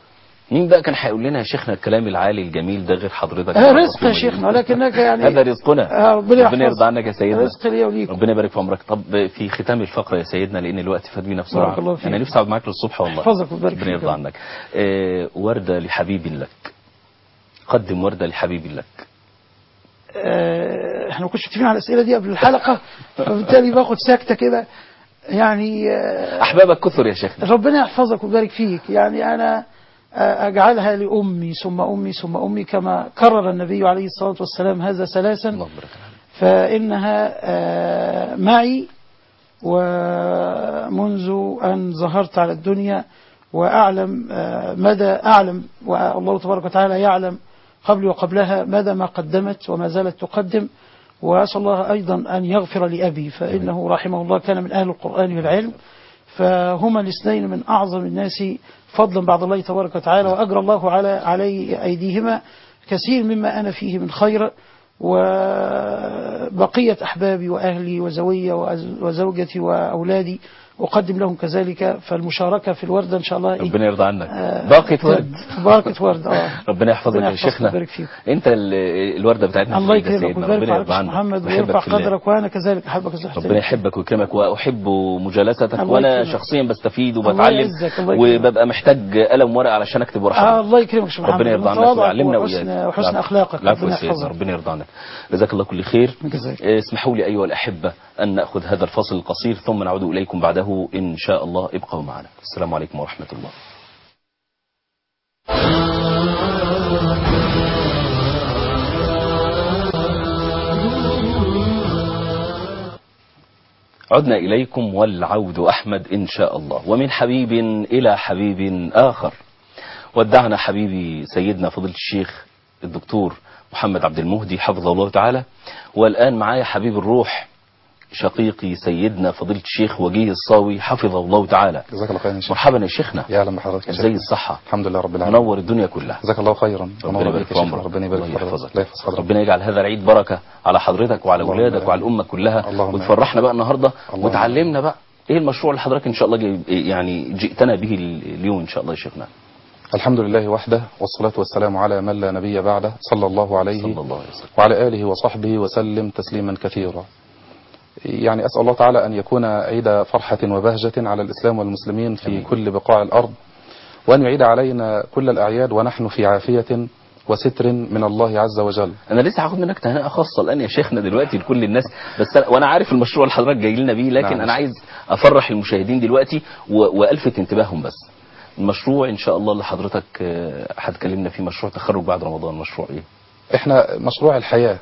Speaker 1: مين بقى كان هيقول لنا يا شيخنا الكلام العالي الجميل ده غير حضرتك
Speaker 2: آه، رزق يا شيخنا ولكنك يعني
Speaker 1: هذا رزقنا
Speaker 2: آه، ربنا
Speaker 1: ربنا
Speaker 2: يحفظ.
Speaker 1: يرضى عنك يا سيدنا
Speaker 2: رزق لي وليكم
Speaker 1: ربنا يبارك في عمرك طب في ختام الفقره يا سيدنا لان الوقت فات بينا بسرعه
Speaker 2: بارك الله فيك.
Speaker 1: انا نفسي اقعد معاك للصبح والله
Speaker 2: يحفظك ويبارك
Speaker 1: ربنا
Speaker 2: فيك
Speaker 1: يرضى
Speaker 2: يا رب.
Speaker 1: عنك آه ورده لحبيب لك قدم ورده لحبيب لك
Speaker 2: آه، احنا ما كناش متفقين على الاسئله دي قبل الحلقه فبالتالي باخد سكته كده يعني آه،
Speaker 1: احبابك كثر يا شيخنا
Speaker 2: ربنا يحفظك ويبارك فيك يعني أنا أجعلها لأمي ثم أمي ثم أمي كما كرر النبي عليه الصلاة والسلام هذا ثلاثا
Speaker 1: اللهم بارك عليك.
Speaker 2: فإنها آه، معي ومنذ أن ظهرت على الدنيا وأعلم آه، مدى أعلم والله تبارك وتعالى يعلم قبلي وقبلها مدى ما قدمت وما زالت تقدم وأسأل الله أيضا أن يغفر لأبي فإنه رحمه الله كان من أهل القرآن والعلم فهما الاثنين من أعظم الناس فضلا بعد الله تبارك وتعالى وأجرى الله على علي أيديهما كثير مما أنا فيه من خير وبقية أحبابي وأهلي وزوية وأز- وزوجتي وأولادي أقدم لهم كذلك فالمشاركة في الوردة إن شاء الله إيه؟
Speaker 1: ربنا يرضى عنك
Speaker 2: آه،
Speaker 1: باقة ورد
Speaker 2: باقة ورد اه
Speaker 1: ربنا يحفظك
Speaker 2: ربنا
Speaker 1: يا
Speaker 2: يحفظك
Speaker 1: شيخنا
Speaker 2: ويبارك فيك.
Speaker 1: انت ال- الورده بتاعتنا
Speaker 2: الله
Speaker 1: في إيدك يا
Speaker 2: يكرمك
Speaker 1: سيدنا.
Speaker 2: ويبارك
Speaker 1: ربنا
Speaker 2: عليك
Speaker 1: يرضى عنك
Speaker 2: محمد
Speaker 1: بحبك
Speaker 2: ويرفع
Speaker 1: في الله.
Speaker 2: قدرك وأنا كذلك أحبك زي
Speaker 1: ربنا يحبك ويكرمك واحب مجالستك
Speaker 2: الله
Speaker 1: وانا
Speaker 2: يكرمك.
Speaker 1: شخصيا بستفيد
Speaker 2: الله
Speaker 1: وبتعلم
Speaker 2: يعزك، الله يكرمك.
Speaker 1: وببقى محتاج قلم ورقه علشان اكتب
Speaker 2: آه
Speaker 1: ورقه
Speaker 2: الله يكرمك يا شيخ محمد
Speaker 1: ربنا يرضى عنك
Speaker 2: وتواضعك
Speaker 1: ويعلمنا
Speaker 2: وحسن,
Speaker 1: وإياك
Speaker 2: وحسن
Speaker 1: العفو.
Speaker 2: أخلاقك
Speaker 1: العفو
Speaker 2: ربنا
Speaker 1: يا سيدنا
Speaker 2: يحفظك
Speaker 1: ربنا يرضى عنك جزاك الله كل خير
Speaker 2: جزاك.
Speaker 1: آه، اسمحوا لي أيها الأحبة أن نأخذ هذا الفصل القصير ثم نعود إليكم بعده إن شاء الله ابقوا معنا السلام عليكم ورحمة الله عدنا إليكم والعود أحمد إن شاء الله ومن حبيب إلى حبيب آخر ودعنا حبيبي سيدنا فضيلة الشيخ الدكتور محمد عبد المهدي حفظه الله تعالى والآن معايا حبيب الروح شقيقي سيدنا فضيلة الشيخ وجيه الصاوي حفظه الله تعالى
Speaker 3: جزاك الله خيرا يا شيخ
Speaker 1: مرحبا يا شيخنا
Speaker 3: يا اهلا بحضرتك يا
Speaker 1: ازاي
Speaker 3: شيخ
Speaker 1: الصحة
Speaker 3: الحمد لله رب العالمين
Speaker 1: منور الدنيا كلها
Speaker 3: جزاك الله خيرا
Speaker 1: ربنا
Speaker 3: ونور
Speaker 1: يبارك
Speaker 3: بك
Speaker 1: في
Speaker 3: يا شيخ
Speaker 1: عمرك
Speaker 3: ربنا يبارك
Speaker 1: الله
Speaker 3: في حضرتك
Speaker 1: يحفظك
Speaker 3: الله يحفظ حضرتك
Speaker 1: ربنا يجعل هذا العيد بركة على حضرتك وعلى
Speaker 3: اللهم
Speaker 1: أولادك
Speaker 3: آمين.
Speaker 1: وعلى الأمة كلها
Speaker 3: اللهم
Speaker 1: وتفرحنا بقى النهاردة
Speaker 3: اللهم
Speaker 1: وتعلمنا بقى ايه المشروع اللي حضرتك ان شاء الله جاي يعني جئتنا به اليوم ان شاء الله يا شيخنا
Speaker 3: الحمد لله وحده والصلاة والسلام على من لا نبي بعده صلى الله عليه
Speaker 1: صلى الله عليه وسلم
Speaker 3: وعلى آله وصحبه وسلم تسليما كثيرا يعني أسأل الله تعالى أن يكون عيد فرحة وبهجة على الإسلام والمسلمين في
Speaker 1: آمين.
Speaker 3: كل بقاع الأرض وأن يعيد علينا كل الأعياد ونحن في عافية وستر من الله عز وجل
Speaker 1: انا لسه هاخد منك تهنئه خاصه الان يا شيخنا دلوقتي لكل الناس بس أنا وانا عارف المشروع اللي حضرتك جاي لنا بيه لكن
Speaker 3: نعم.
Speaker 1: انا عايز افرح المشاهدين دلوقتي و- والفت انتباههم بس المشروع ان شاء الله اللي حضرتك آه، هتكلمنا فيه مشروع تخرج بعد رمضان مشروع ايه
Speaker 3: إحنا مشروع الحياة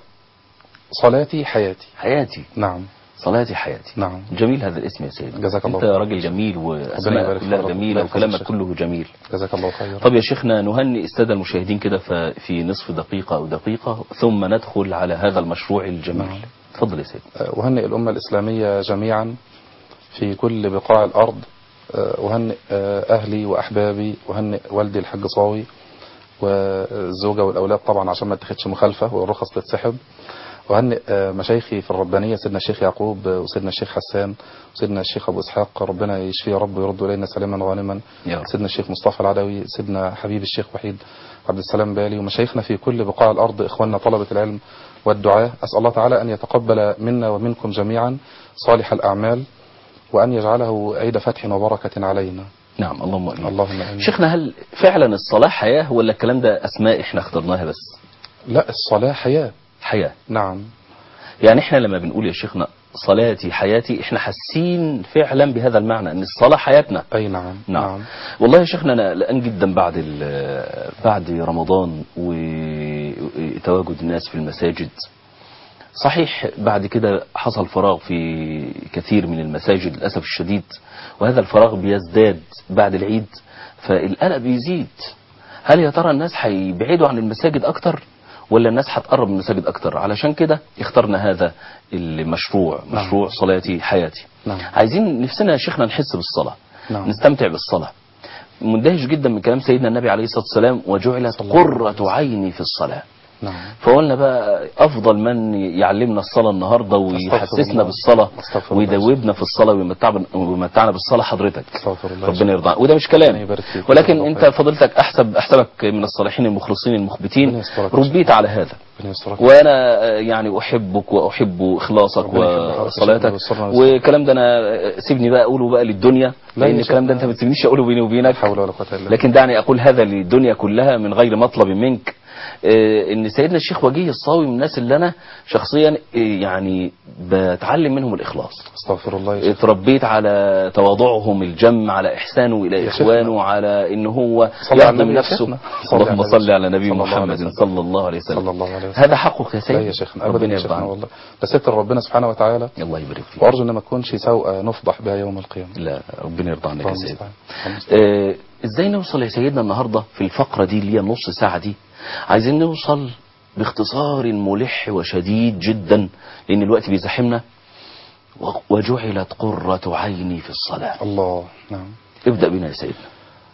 Speaker 3: صلاتي حياتي
Speaker 1: حياتي
Speaker 3: نعم
Speaker 1: صلاتي حياتي
Speaker 3: نعم
Speaker 1: جميل هذا الاسم يا سيدي
Speaker 3: جزاك الله
Speaker 1: انت
Speaker 3: خير.
Speaker 1: راجل جميل
Speaker 3: ربنا
Speaker 1: واسماء
Speaker 3: يبارك في
Speaker 1: كلها
Speaker 3: حضرتك.
Speaker 1: جميله
Speaker 3: الله يحفظك
Speaker 1: وكلامك
Speaker 3: يا شيخ.
Speaker 1: كله جميل
Speaker 3: جزاك الله خيرا
Speaker 1: طب يا شيخنا نهنئ الساده المشاهدين كده ف- في نصف دقيقه او دقيقه ثم ندخل على هذا المشروع الجميل
Speaker 3: نعم.
Speaker 1: اتفضل يا سيدي
Speaker 3: أهنئ الأمة الإسلامية جميعا في كل بقاع الأرض أهنئ أهلي وأحبابي أهنئ والدي الحاج صاوي والزوجة والأولاد طبعا عشان ما اتخذش مخالفة والرخص تتسحب وهنئ مشايخي في الربانية سيدنا الشيخ يعقوب وسيدنا الشيخ حسان وسيدنا الشيخ أبو إسحاق ربنا يشفيه يا رب ويرد إلينا سليما غانما
Speaker 1: يا رب.
Speaker 3: سيدنا الشيخ مصطفى العدوي سيدنا حبيب الشيخ وحيد عبد السلام بالي ومشايخنا في كل بقاع الأرض إخواننا طلبة العلم والدعاء أسأل الله تعالى أن يتقبل منا ومنكم جميعا صالح الأعمال وأن يجعله عيد فتح وبركة علينا
Speaker 1: نعم اللهم امين
Speaker 3: اللهم آمين
Speaker 1: شيخنا هل فعلا الصلاة حياة ولا الكلام ده أسماء احنا اخترناها بس
Speaker 3: لا الصلاة حياة
Speaker 1: حياة
Speaker 3: نعم
Speaker 1: يعني احنا لما بنقول يا شيخنا صلاتي حياتي احنا حاسين فعلا بهذا المعنى ان الصلاة حياتنا
Speaker 3: أي نعم
Speaker 1: نعم, والله يا شيخنا انا قلقان جدا بعد ال- بعد رمضان وتواجد الناس في المساجد صحيح بعد كده حصل فراغ في كثير من المساجد للاسف الشديد وهذا الفراغ بيزداد بعد العيد فالقلق بيزيد هل يا ترى الناس هيبعدوا عن المساجد اكتر ولا الناس هتقرب من المساجد اكتر علشان كده اخترنا هذا المشروع
Speaker 3: نعم.
Speaker 1: مشروع صلاتي حياتي
Speaker 3: نعم.
Speaker 1: عايزين نفسنا يا شيخنا نحس بالصلاة
Speaker 3: نعم.
Speaker 1: نستمتع بالصلاة مندهش جدا من كلام سيدنا النبي عليه الصلاة والسلام وجعلت
Speaker 3: صلى الله عليه
Speaker 1: قرة عيني في الصلاة
Speaker 3: نعم
Speaker 1: فقلنا بقى افضل من يعلمنا الصلاه النهارده ويحسسنا
Speaker 3: الله.
Speaker 1: بالصلاه
Speaker 3: أستغفر الله.
Speaker 1: ويدوبنا في الصلاه ويمتعنا ويمتعنا بالصلاه حضرتك
Speaker 3: استغفر الله
Speaker 1: ربنا يرضى عنك وده مش كلام
Speaker 3: ربنا يبارك فيك.
Speaker 1: ولكن
Speaker 3: الله
Speaker 1: انت
Speaker 3: خير.
Speaker 1: فضلتك احسب احسبك من الصالحين المخلصين
Speaker 3: ربنا
Speaker 1: المخبتين
Speaker 3: يسترك.
Speaker 1: ربيت على هذا
Speaker 3: ربنا يسترك.
Speaker 1: وانا آه، يعني احبك واحب اخلاصك
Speaker 3: ربنا يحب حضرتك
Speaker 1: وصلاتك
Speaker 3: ويسترنا ويسترك.
Speaker 1: والكلام ده انا آه، سيبني بقى اقوله بقى للدنيا
Speaker 3: لا
Speaker 1: لان
Speaker 3: يا
Speaker 1: الكلام ده
Speaker 3: شيخ.
Speaker 1: انت ما تسيبنيش اقوله بيني وبينك
Speaker 3: لا حول ولا قوة إلا بالله
Speaker 1: لكن دعني اقول هذا للدنيا كلها من غير مطلب منك آه، ان سيدنا الشيخ وجيه الصاوي من الناس اللي انا شخصيا آه، يعني بتعلم منهم الاخلاص
Speaker 3: استغفر الله يا شيخ
Speaker 1: اتربيت على تواضعهم الجم على احسانه الى
Speaker 3: يا
Speaker 1: اخوانه على ان هو
Speaker 3: صلى على
Speaker 1: يخدم
Speaker 3: النبي يا
Speaker 1: نفسه
Speaker 3: شيخنا. صلى
Speaker 1: اللهم
Speaker 3: على
Speaker 1: صل على نبي
Speaker 3: صلى الله عليه
Speaker 1: محمد
Speaker 3: وسلم.
Speaker 1: صلى الله عليه وسلم
Speaker 3: صلى الله عليه وسلم
Speaker 1: هذا حقك يا
Speaker 3: لا
Speaker 1: سيدي
Speaker 3: يا شيخنا ابدا
Speaker 1: ربنا
Speaker 3: يا
Speaker 1: يرضى
Speaker 3: شيخنا
Speaker 1: عنك
Speaker 3: والله ده ستر ربنا سبحانه وتعالى
Speaker 1: الله يبارك فيك
Speaker 3: وارجو ان ما تكونش سوء نفضح بها يوم القيامه
Speaker 1: لا ربنا يرضى عنك يا
Speaker 3: اللهم
Speaker 1: سيدي
Speaker 3: المستعان. اللهم المستعان.
Speaker 1: آه، ازاي نوصل يا سيدنا النهارده في الفقره دي اللي هي النص ساعه دي عايزين نوصل باختصار ملح وشديد جدا لان الوقت بيزاحمنا و- وجعلت قرة عيني في الصلاة
Speaker 3: الله نعم
Speaker 1: ابدأ بنا يا سيدنا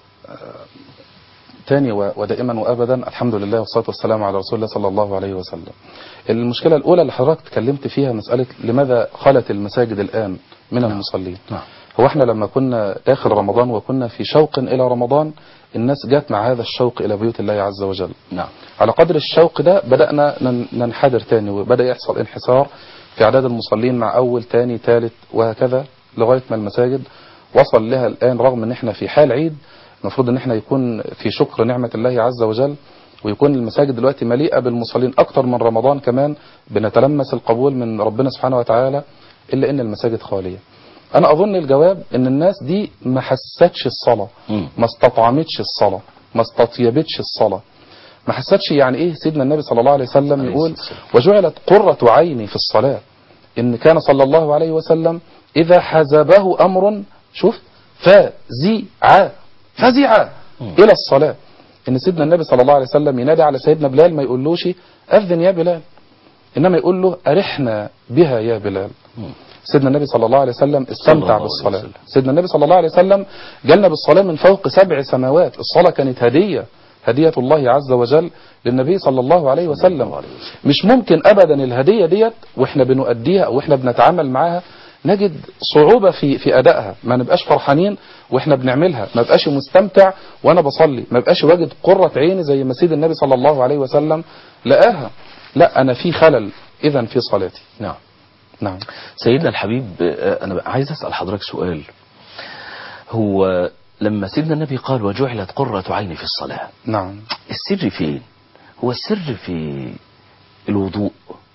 Speaker 3: تاني و- ودائما وابدا الحمد لله والصلاه والسلام على رسول الله صلى الله عليه وسلم. المشكله الاولى اللي حضرتك اتكلمت فيها مساله لماذا خلت المساجد الان من المصلين؟
Speaker 1: نعم.
Speaker 3: هو احنا لما كنا داخل رمضان وكنا في شوق الى رمضان الناس جات مع هذا الشوق الى بيوت الله عز وجل.
Speaker 1: نعم
Speaker 3: على قدر الشوق ده بدأنا نن- ننحدر تاني وبدأ يحصل انحسار في أعداد المصلين مع أول تاني تالت وهكذا لغاية ما المساجد وصل لها الآن رغم أن احنا في حال عيد المفروض أن احنا يكون في شكر نعمة الله عز وجل ويكون المساجد دلوقتي مليئة بالمصلين أكتر من رمضان كمان بنتلمس القبول من ربنا سبحانه وتعالى إلا أن المساجد خالية أنا أظن الجواب أن الناس دي ما حستش الصلاة
Speaker 1: مم.
Speaker 3: ما استطعمتش الصلاة ما استطيبتش الصلاة ما حسيتش يعني ايه سيدنا النبي صلى الله عليه وسلم
Speaker 1: عليه
Speaker 3: يقول
Speaker 1: الصلاة
Speaker 3: وجعلت قرة عيني في الصلاة ان كان صلى الله عليه وسلم اذا حزبه امر شوف فزع فزع الى الصلاة ان سيدنا النبي صلى الله عليه وسلم ينادي على سيدنا بلال ما يقولوش اذن يا بلال انما يقول له ارحنا بها يا بلال
Speaker 1: مم.
Speaker 3: سيدنا النبي صلى الله عليه وسلم
Speaker 1: صلى الله
Speaker 3: استمتع
Speaker 1: عليه
Speaker 3: بالصلاة
Speaker 1: وسلم.
Speaker 3: سيدنا النبي صلى الله عليه وسلم جالنا بالصلاة من فوق سبع سماوات الصلاة كانت هدية هدية الله عز وجل للنبي صلى الله عليه وسلم
Speaker 1: الله عليه وسلم.
Speaker 3: مش ممكن أبدا الهدية ديت وإحنا بنؤديها أو إحنا بنتعامل معاها نجد صعوبة في في أدائها ما نبقاش فرحانين وإحنا بنعملها ما بقاش مستمتع وأنا بصلي ما بقاش واجد قرة عيني زي ما سيد النبي صلى الله عليه وسلم لقاها لا أنا في خلل إذا في صلاتي
Speaker 1: نعم
Speaker 3: نعم
Speaker 1: سيدنا الحبيب آه، أنا بقى عايز أسأل حضرتك سؤال هو لما سيدنا النبي قال وجعلت قرة عيني في الصلاة
Speaker 3: نعم
Speaker 1: السر فين هو السر في الوضوء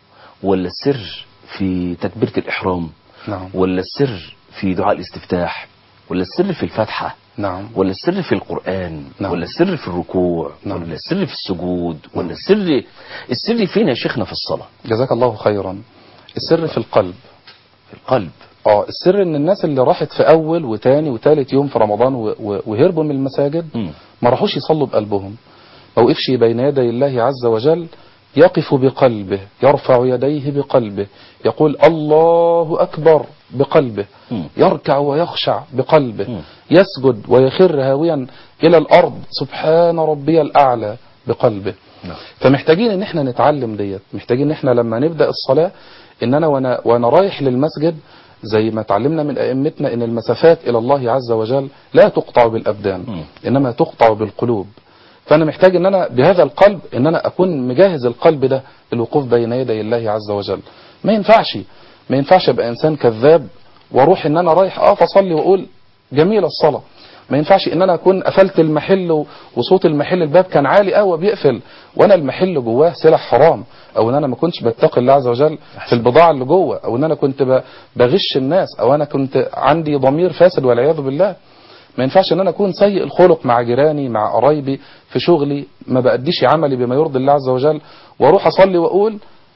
Speaker 1: ولا السر في تكبيرة الإحرام
Speaker 3: نعم
Speaker 1: ولا السر في دعاء الاستفتاح ولا السر في الفاتحة
Speaker 3: نعم
Speaker 1: ولا السر في القرآن
Speaker 3: نعم.
Speaker 1: ولا السر في الركوع
Speaker 3: نعم.
Speaker 1: ولا السر في السجود ولا السر السر فين يا شيخنا في الصلاة
Speaker 3: جزاك الله خيرا السر في القلب
Speaker 1: في القلب
Speaker 3: اه السر ان الناس اللي راحت في اول وتاني وتالت يوم في رمضان و- و- وهربوا من المساجد
Speaker 1: مم.
Speaker 3: ما راحوش يصلوا بقلبهم ما وقفش بين يدي الله عز وجل يقف بقلبه يرفع يديه بقلبه يقول الله أكبر بقلبه
Speaker 1: مم.
Speaker 3: يركع ويخشع بقلبه
Speaker 1: مم.
Speaker 3: يسجد ويخر هاويا إلى الأرض سبحان ربي الأعلى بقلبه
Speaker 1: نعم.
Speaker 3: فمحتاجين ان احنا نتعلم ديت محتاجين ان احنا لما نبدا الصلاه ان انا وانا وانا رايح للمسجد زي ما اتعلمنا من ائمتنا ان المسافات الى الله عز وجل لا تقطع بالابدان
Speaker 1: مم.
Speaker 3: انما تقطع بالقلوب فانا محتاج ان انا بهذا القلب ان انا اكون مجهز القلب ده للوقوف بين يدي الله عز وجل ما ينفعش ما ينفعش ابقى انسان كذاب واروح ان انا رايح اقف اصلي واقول جميله الصلاه ما ينفعش ان انا اكون قفلت المحل و- وصوت المحل الباب كان عالي قوي بيقفل وانا المحل جواه سلع حرام او ان انا ما كنتش بتقي الله عز وجل في البضاعه اللي جوه او ان انا كنت ب- بغش الناس او انا كنت عندي ضمير فاسد والعياذ بالله ما ينفعش ان انا اكون سيء الخلق مع جيراني مع قرايبي في شغلي ما بأديش عملي بما يرضي الله عز وجل واروح اصلي واقول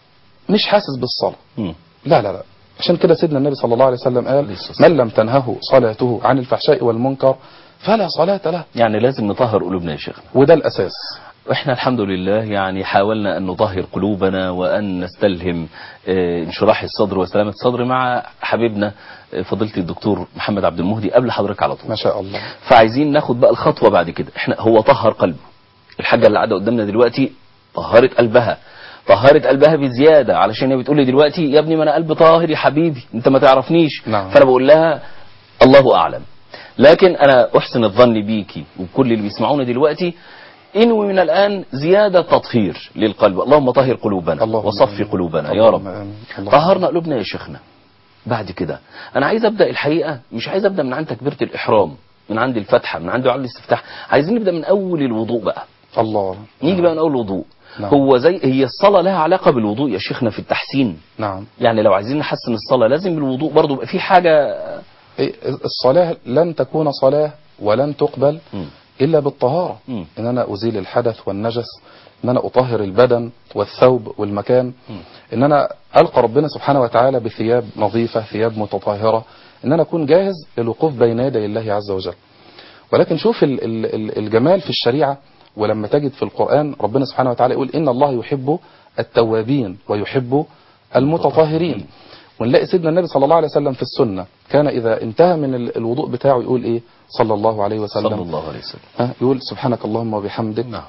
Speaker 3: مش حاسس بالصلاه
Speaker 1: مم.
Speaker 3: لا لا لا عشان كده سيدنا النبي صلى الله عليه وسلم قال
Speaker 1: عليه الصلاة والسلام.
Speaker 3: من لم تنهه صلاته عن الفحشاء والمنكر فلا صلاة له
Speaker 1: يعني لازم نطهر قلوبنا يا شيخنا
Speaker 3: وده الأساس
Speaker 1: احنا الحمد لله يعني حاولنا ان نطهر قلوبنا وان نستلهم آه، انشراح الصدر وسلامة الصدر مع حبيبنا آه، فضيلة الدكتور محمد عبد المهدي قبل حضرتك على طول
Speaker 3: ما شاء الله
Speaker 1: فعايزين ناخد بقى الخطوة بعد كده احنا هو طهر قلبه الحاجة اللي قاعدة قدامنا دلوقتي طهرت قلبها طهرت قلبها بزياده علشان هي بتقول لي دلوقتي يا ابني ما انا قلبي طاهر يا حبيبي انت ما تعرفنيش
Speaker 3: نعم.
Speaker 1: فانا بقول لها الله اعلم لكن انا احسن الظن بيكي وكل اللي بيسمعونا دلوقتي انوي من الان زياده تطهير للقلب اللهم طهر قلوبنا
Speaker 3: اللهم
Speaker 1: وصفي
Speaker 3: آمين.
Speaker 1: قلوبنا يا رب
Speaker 3: اللهم آمين. اللهم
Speaker 1: طهرنا قلوبنا يا شيخنا بعد كده انا عايز ابدا الحقيقه مش عايز ابدا من عند تكبيره الاحرام من عند الفتحه من عند عند الاستفتاح عايزين نبدا من اول الوضوء بقى
Speaker 3: الله
Speaker 1: نيجي بقى من اول الوضوء
Speaker 3: نعم.
Speaker 1: هو زي هي الصلاه لها علاقه بالوضوء يا شيخنا في التحسين
Speaker 3: نعم
Speaker 1: يعني لو عايزين نحسن الصلاه لازم بالوضوء برضه يبقى في حاجه
Speaker 3: إيه، الصلاة لن تكون صلاة ولن تقبل
Speaker 1: مم.
Speaker 3: إلا بالطهارة
Speaker 1: مم.
Speaker 3: إن أنا أزيل الحدث والنجس إن أنا أطهر البدن والثوب والمكان
Speaker 1: مم.
Speaker 3: إن أنا ألقى ربنا سبحانه وتعالى بثياب نظيفة ثياب متطهرة إن أنا أكون جاهز للوقوف بين يدي الله عز وجل ولكن شوف ال- ال- ال- الجمال في الشريعة ولما تجد في القرآن ربنا سبحانه وتعالى يقول إن الله يحب التوابين ويحب المتطهرين ونلاقي سيدنا النبي صلى الله عليه وسلم في السنة كان إذا انتهى من ال- الوضوء بتاعه يقول إيه صلى الله عليه وسلم
Speaker 1: صلى الله عليه وسلم
Speaker 3: ها يقول سبحانك اللهم وبحمدك
Speaker 1: نعم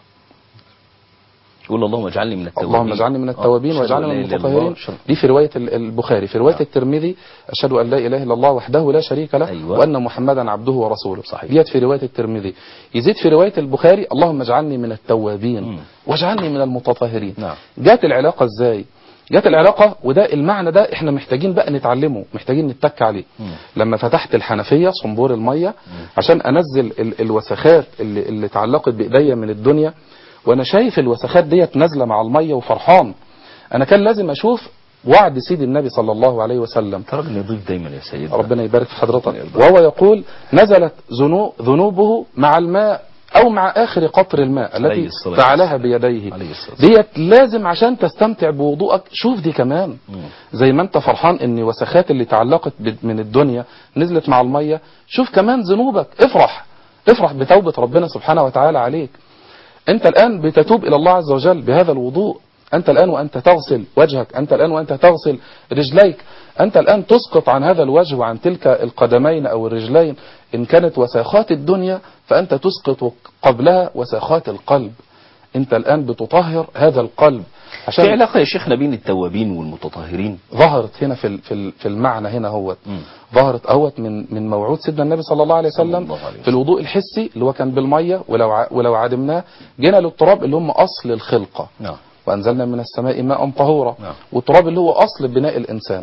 Speaker 1: يقول اللهم اجعلني من التوابين
Speaker 3: اللهم اجعلني من التوابين
Speaker 1: آه،
Speaker 3: واجعلني
Speaker 1: أشهد
Speaker 3: من
Speaker 1: أن لا إله إلا
Speaker 3: المتطهرين
Speaker 1: الله، أشهد-
Speaker 3: دي في رواية ال- البخاري في رواية
Speaker 1: نعم.
Speaker 3: الترمذي أشهد أن لا إله إلا الله وحده لا شريك له
Speaker 1: أيوة.
Speaker 3: وأن محمدا عبده ورسوله
Speaker 1: صحيح.
Speaker 3: ديت في رواية الترمذي يزيد في رواية البخاري اللهم اجعلني من التوابين
Speaker 1: مم.
Speaker 3: واجعلني من المتطهرين
Speaker 1: نعم.
Speaker 3: جات العلاقة ازاي جات العلاقة وده المعنى ده احنا محتاجين بقى نتعلمه محتاجين نتك عليه
Speaker 1: مم.
Speaker 3: لما فتحت الحنفية صنبور المية عشان انزل ال- الوسخات اللي, اللي اتعلقت بايديا من الدنيا وانا شايف الوسخات ديت نازلة مع المية وفرحان انا كان لازم اشوف وعد سيد النبي صلى الله عليه وسلم
Speaker 1: انت راجل نضيف دايما يا سيدنا
Speaker 3: ربنا يبارك في حضرتك
Speaker 1: ربنا يرضى.
Speaker 3: وهو يقول نزلت ذنو- ذنوبه مع الماء او مع اخر قطر الماء
Speaker 1: عليه
Speaker 3: التي
Speaker 1: الصلاة
Speaker 3: فعلها
Speaker 1: والسلام.
Speaker 3: بيديه
Speaker 1: عليه الصلاة والسلام.
Speaker 3: ديت لازم عشان تستمتع بوضوءك شوف دي كمان
Speaker 1: مم.
Speaker 3: زي ما انت فرحان ان وسخات اللي تعلقت ب- من الدنيا نزلت مع المية شوف كمان ذنوبك افرح افرح بتوبة ربنا سبحانه وتعالى عليك انت الان بتتوب الى الله عز وجل بهذا الوضوء انت الان وانت تغسل وجهك انت الان وانت تغسل رجليك انت الان تسقط عن هذا الوجه وعن تلك القدمين او الرجلين ان كانت وساخات الدنيا فانت تسقط قبلها وساخات القلب انت الان بتطهر هذا القلب
Speaker 1: في
Speaker 3: عشان
Speaker 1: علاقة يا شيخنا بين التوابين والمتطهرين
Speaker 3: ظهرت هنا في ال- في ال- في المعنى هنا هوت
Speaker 1: مم.
Speaker 3: ظهرت اهوت من من موعود سيدنا النبي صلى الله عليه
Speaker 1: صلى
Speaker 3: وسلم
Speaker 1: الله عليه
Speaker 3: في الوضوء الحسي اللي هو كان بالميه ولو ع- ولو عدمناه جينا للتراب اللي هم اصل الخلقه
Speaker 1: نعم
Speaker 3: وانزلنا من السماء ماء طهورا
Speaker 1: نعم.
Speaker 3: والتراب اللي هو اصل بناء الانسان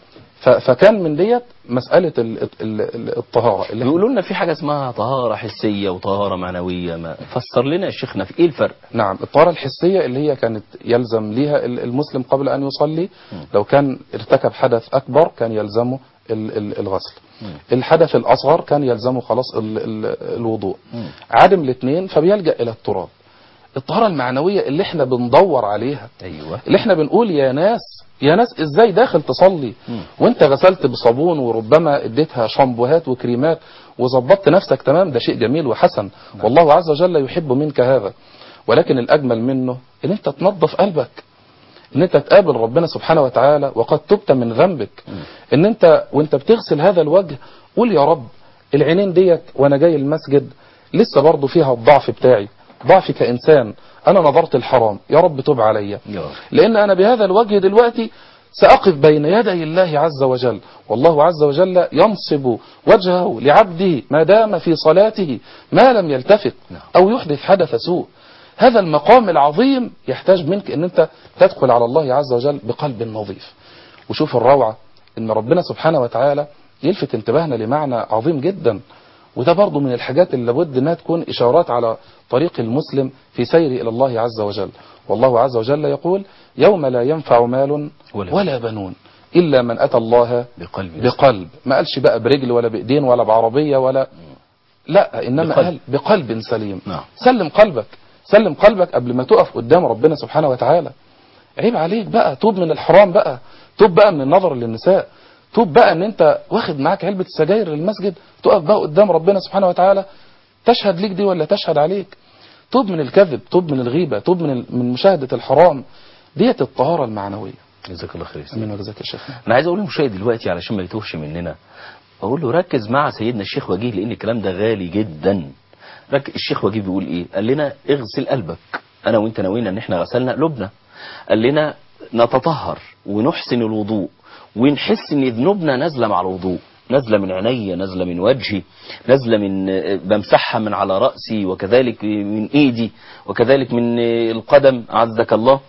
Speaker 3: ف- فكان من ديت مساله ال- ال- ال- الطهاره اللي إحنا-
Speaker 1: بيقولوا لنا في حاجة اسمها طهارة حسية وطهارة معنوية ما فسر لنا يا شيخنا في ايه الفرق
Speaker 3: نعم الطهارة الحسية اللي هي كانت يلزم ليها ال- المسلم قبل أن يصلي لو كان ارتكب حدث أكبر كان يلزمه ال- ال- الغسل الحدث الأصغر كان يلزمه خلاص ال- ال- الوضوء
Speaker 1: مم.
Speaker 3: عدم الاثنين فبيلجأ إلى التراب الطهارة المعنوية اللي احنا بندور عليها
Speaker 1: ايوه
Speaker 3: اللي احنا بنقول يا ناس يا ناس ازاي داخل تصلي
Speaker 1: مم.
Speaker 3: وانت غسلت بصابون وربما اديتها شامبوهات وكريمات وظبطت نفسك تمام ده شيء جميل وحسن والله عز وجل يحب منك هذا ولكن الاجمل منه ان انت تنظف قلبك ان انت تقابل ربنا سبحانه وتعالى وقد تبت من ذنبك ان انت وانت بتغسل هذا الوجه قول يا رب العينين ديت وانا جاي المسجد لسه برضه فيها الضعف بتاعي ضعفي كإنسان أنا نظرت الحرام يا رب تب عليا
Speaker 1: يا رب.
Speaker 3: لأن أنا بهذا الوجه دلوقتي سأقف بين يدي الله عز وجل والله عز وجل ينصب وجهه لعبده ما دام في صلاته ما لم يلتفت
Speaker 1: نعم.
Speaker 3: أو يحدث حدث سوء هذا المقام العظيم يحتاج منك أن أنت تدخل على الله عز وجل بقلب نظيف وشوف الروعة أن ربنا سبحانه وتعالى يلفت انتباهنا لمعنى عظيم جدا وده برضو من الحاجات اللي لابد انها تكون اشارات على طريق المسلم في سيره الى الله عز وجل والله عز وجل يقول يوم لا ينفع مال
Speaker 1: ولا
Speaker 3: ولا بنون الا من اتى الله
Speaker 1: بقلب
Speaker 3: بقلب ما قالش بقى برجل ولا بايدين ولا بعربيه ولا لا انما
Speaker 1: بقلب.
Speaker 3: قال بقلب سليم
Speaker 1: نعم.
Speaker 3: سلم قلبك سلم قلبك قبل ما تقف قدام ربنا سبحانه وتعالى عيب عليك بقى توب من الحرام بقى توب بقى من النظر للنساء توب بقى ان انت واخد معاك علبة السجاير للمسجد تقف بقى قدام ربنا سبحانه وتعالى تشهد ليك دي ولا تشهد عليك توب من الكذب توب من الغيبة توب من ال- من مشاهدة الحرام ديت الطهارة المعنوية
Speaker 1: جزاك الله خير يا سيدي.
Speaker 3: امين وجزاك يا شيخنا
Speaker 1: انا عايز اقول للمشاهد دلوقتي علشان ما يتوهش مننا اقول له ركز مع سيدنا الشيخ وجيه لان الكلام ده غالي جدا رك... الشيخ وجيه بيقول ايه قال لنا اغسل قلبك انا وانت نوينا ان احنا غسلنا قلوبنا قال لنا نتطهر ونحسن الوضوء ونحس ان ذنوبنا نازله مع الوضوء نازله من عيني نازله من وجهي نازله من بمسحها من على راسي وكذلك من ايدي وكذلك من القدم عزك الله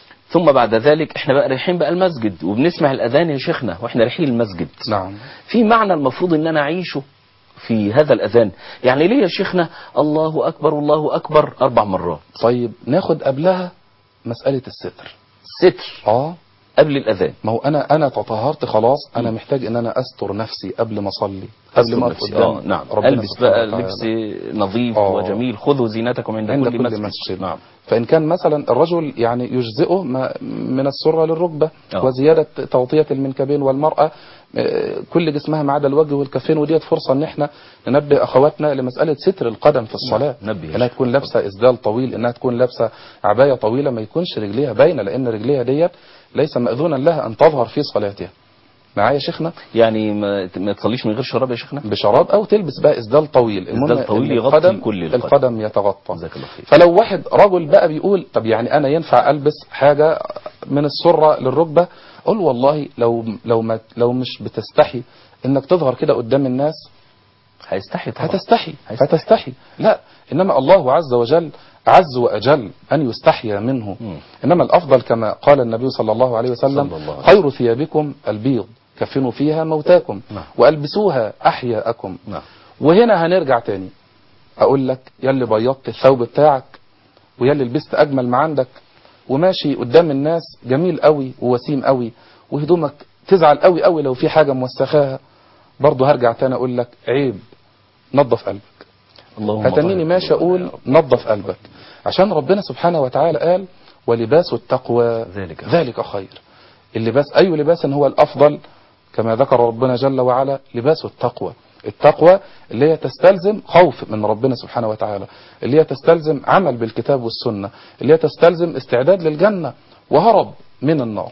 Speaker 1: ثم بعد ذلك احنا بقى رايحين بقى المسجد وبنسمع الاذان يا شيخنا واحنا رايحين المسجد
Speaker 3: نعم
Speaker 1: في معنى المفروض ان انا اعيشه في هذا الاذان يعني ليه يا شيخنا الله اكبر الله اكبر اربع مرات
Speaker 3: طيب ناخد قبلها مسألة الستر
Speaker 1: ستر
Speaker 3: اه
Speaker 1: قبل الاذان
Speaker 3: ما هو انا انا تطهرت خلاص انا محتاج ان انا استر نفسي قبل ما اصلي قبل ما اقف
Speaker 1: نفسي.
Speaker 3: قدام
Speaker 1: آه نعم
Speaker 3: ربنا
Speaker 1: البس
Speaker 3: سبحانه
Speaker 1: بقى
Speaker 3: وتعالى.
Speaker 1: لبس نظيف
Speaker 3: آه.
Speaker 1: وجميل خذوا زينتكم عند,
Speaker 3: عند
Speaker 1: كل,
Speaker 3: كل
Speaker 1: مسجد.
Speaker 3: مسجد
Speaker 1: نعم
Speaker 3: فإن كان مثلا الرجل يعني يجزئه ما من السرة للركبة
Speaker 1: آه.
Speaker 3: وزيادة تغطية المنكبين والمرأة آه، كل جسمها ما عدا الوجه والكفين وديت فرصة ان احنا ننبه اخواتنا لمسألة ستر القدم في الصلاة
Speaker 1: نعم، نبه يا
Speaker 3: انها
Speaker 1: شيخ.
Speaker 3: تكون لابسة اسدال طويل انها تكون لابسة عباية طويلة ما يكونش رجليها باينة لان رجليها ديت ليس مأذونا لها ان تظهر في صلاتها معايا يا شيخنا
Speaker 1: يعني ما, ما تصليش من غير شراب يا شيخنا
Speaker 3: بشراب او تلبس بقى اسدال طويل المهم
Speaker 1: إسدال طويل
Speaker 3: إن
Speaker 1: يغطي
Speaker 3: القدم
Speaker 1: كل القدم.
Speaker 3: القدم يتغطى
Speaker 1: جزاك الله خير
Speaker 3: فلو واحد رجل بقى بيقول طب يعني انا ينفع البس حاجه من السره للركبه قول والله لو لو ما لو مش بتستحي انك تظهر كده قدام الناس
Speaker 1: هيستحي طبعا
Speaker 3: هتستحي
Speaker 1: هيستحي.
Speaker 3: هتستحي لا انما الله عز وجل عز واجل ان يستحيا منه
Speaker 1: مم.
Speaker 3: انما الافضل كما قال النبي صلى الله عليه وسلم
Speaker 1: صلى الله عليه
Speaker 3: خير ثيابكم البيض كفنوا فيها موتاكم
Speaker 1: نعم.
Speaker 3: والبسوها احياءكم
Speaker 1: نعم
Speaker 3: وهنا هنرجع تاني اقول لك يا اللي بيضت الثوب بتاعك ويا اللي لبست اجمل ما عندك وماشي قدام الناس جميل قوي ووسيم قوي وهدومك تزعل قوي قوي لو في حاجه موسخاها برضه هرجع تاني اقول لك عيب نظف قلبك
Speaker 1: اللهم
Speaker 3: هتنيني
Speaker 1: طهر
Speaker 3: ماشي
Speaker 1: قلوبنا
Speaker 3: اقول
Speaker 1: يا رب.
Speaker 3: نظف قلبك عشان ربنا سبحانه وتعالى قال ولباس التقوى
Speaker 1: ذلك خير.
Speaker 3: ذلك خير اللباس اي لباس هو الافضل كما ذكر ربنا جل وعلا لباس التقوى التقوى اللي هي تستلزم خوف من ربنا سبحانه وتعالى اللي هي تستلزم عمل بالكتاب والسنة اللي هي تستلزم استعداد للجنة وهرب من النار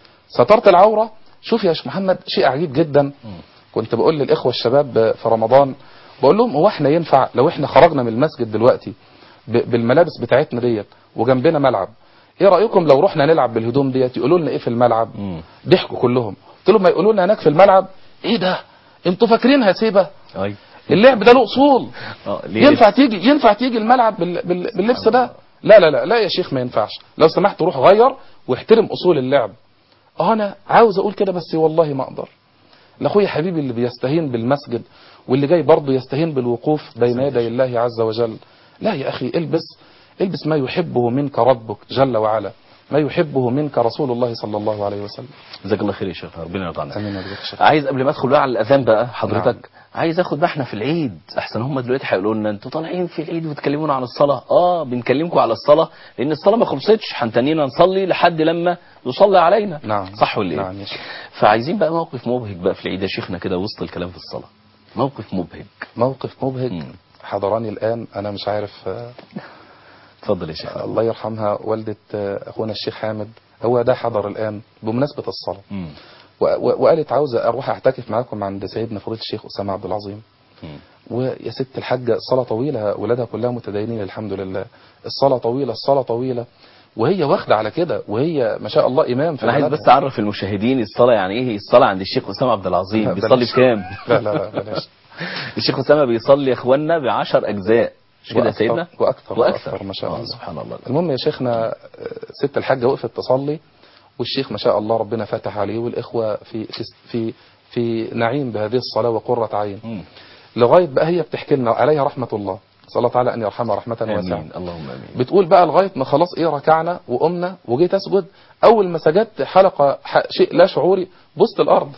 Speaker 3: سترت العورة شوف يا شيخ محمد شيء عجيب جدا كنت بقول للإخوة الشباب في رمضان بقول لهم هو احنا ينفع لو احنا خرجنا من المسجد دلوقتي ب- بالملابس بتاعتنا ديت وجنبنا ملعب ايه رأيكم لو رحنا نلعب بالهدوم ديت يقولوا لنا ايه في الملعب
Speaker 1: مم.
Speaker 3: ضحكوا كلهم قلت لهم ما يقولوا لنا هناك في الملعب ايه ده انتوا فاكرين هسيبه
Speaker 1: أي.
Speaker 3: اللعب ده له اصول
Speaker 1: آه، ليه
Speaker 3: ينفع تيجي ينفع تيجي الملعب بال... بال... باللبس ده لا لا لا لا يا شيخ ما ينفعش لو سمحت روح غير واحترم اصول اللعب اه انا عاوز اقول كده بس والله ما اقدر لاخويا حبيبي اللي بيستهين بالمسجد واللي جاي برضه يستهين بالوقوف بين يدي الله عز وجل لا يا اخي البس البس ما يحبه منك ربك جل وعلا ما يحبه منك رسول الله صلى الله عليه وسلم
Speaker 1: جزاك الله خير يا شيخ ربنا يرضى عنك
Speaker 3: امين وجزاك شيخ
Speaker 1: عايز قبل ما ادخل بقى على الاذان بقى حضرتك
Speaker 3: نعم.
Speaker 1: عايز اخد بقى احنا في العيد احسن هم دلوقتي هيقولوا لنا انتوا طالعين في العيد وتكلمونا عن الصلاه اه بنكلمكم على الصلاه لان الصلاه ما خلصتش هنتنينا نصلي لحد لما يصلي علينا
Speaker 3: نعم
Speaker 1: صح ولا ايه
Speaker 3: نعم يا شيخ
Speaker 1: فعايزين بقى موقف مبهج بقى في العيد يا شيخنا كده وسط الكلام في الصلاه موقف مبهج
Speaker 3: موقف مبهج
Speaker 1: مم.
Speaker 3: حضراني الان انا مش عارف آه،
Speaker 1: اتفضل يا شيخ
Speaker 3: الله يرحمها والدة آه، أخونا الشيخ حامد هو ده حضر الآن بمناسبة الصلاة
Speaker 1: مم.
Speaker 3: و- و- وقالت عاوزة أروح أعتكف معاكم عند سيدنا فضيلة الشيخ أسامة عبد العظيم
Speaker 1: مم.
Speaker 3: ويا ست الحاجة الصلاة طويلة أولادها كلها متدينين الحمد لله الصلاة طويلة الصلاة طويلة وهي واخدة على كده وهي ما شاء الله إمام في
Speaker 1: انا عايز
Speaker 3: بلدها.
Speaker 1: بس اعرف المشاهدين الصلاه يعني ايه الصلاه عند الشيخ اسامه عبد العظيم
Speaker 3: لا،
Speaker 1: بيصلي
Speaker 3: بلاش.
Speaker 1: بكام
Speaker 3: لا لا لا بلاش
Speaker 1: الشيخ اسامه بيصلي يا اخوانا بعشر اجزاء مش كده يا
Speaker 3: وأكثر-
Speaker 1: سيدنا
Speaker 3: وأكثر
Speaker 1: واكثر
Speaker 3: وأكثر ما شاء
Speaker 1: آه،
Speaker 3: الله
Speaker 1: سبحان الله
Speaker 3: المهم يا شيخنا آه، ست الحاجة وقفت تصلي والشيخ ما شاء الله ربنا فتح عليه والإخوة في في في, في نعيم بهذه الصلاة وقرة عين
Speaker 1: مم.
Speaker 3: لغاية بقى هي بتحكي لنا عليها رحمة الله صلى الله تعالى أن يرحمها رحمة واسعة
Speaker 1: امين اللهم امين
Speaker 3: بتقول بقى لغاية ما خلاص ايه ركعنا وقمنا وجيت اسجد اول ما سجدت حلقة ح- شيء لا شعوري بوست الارض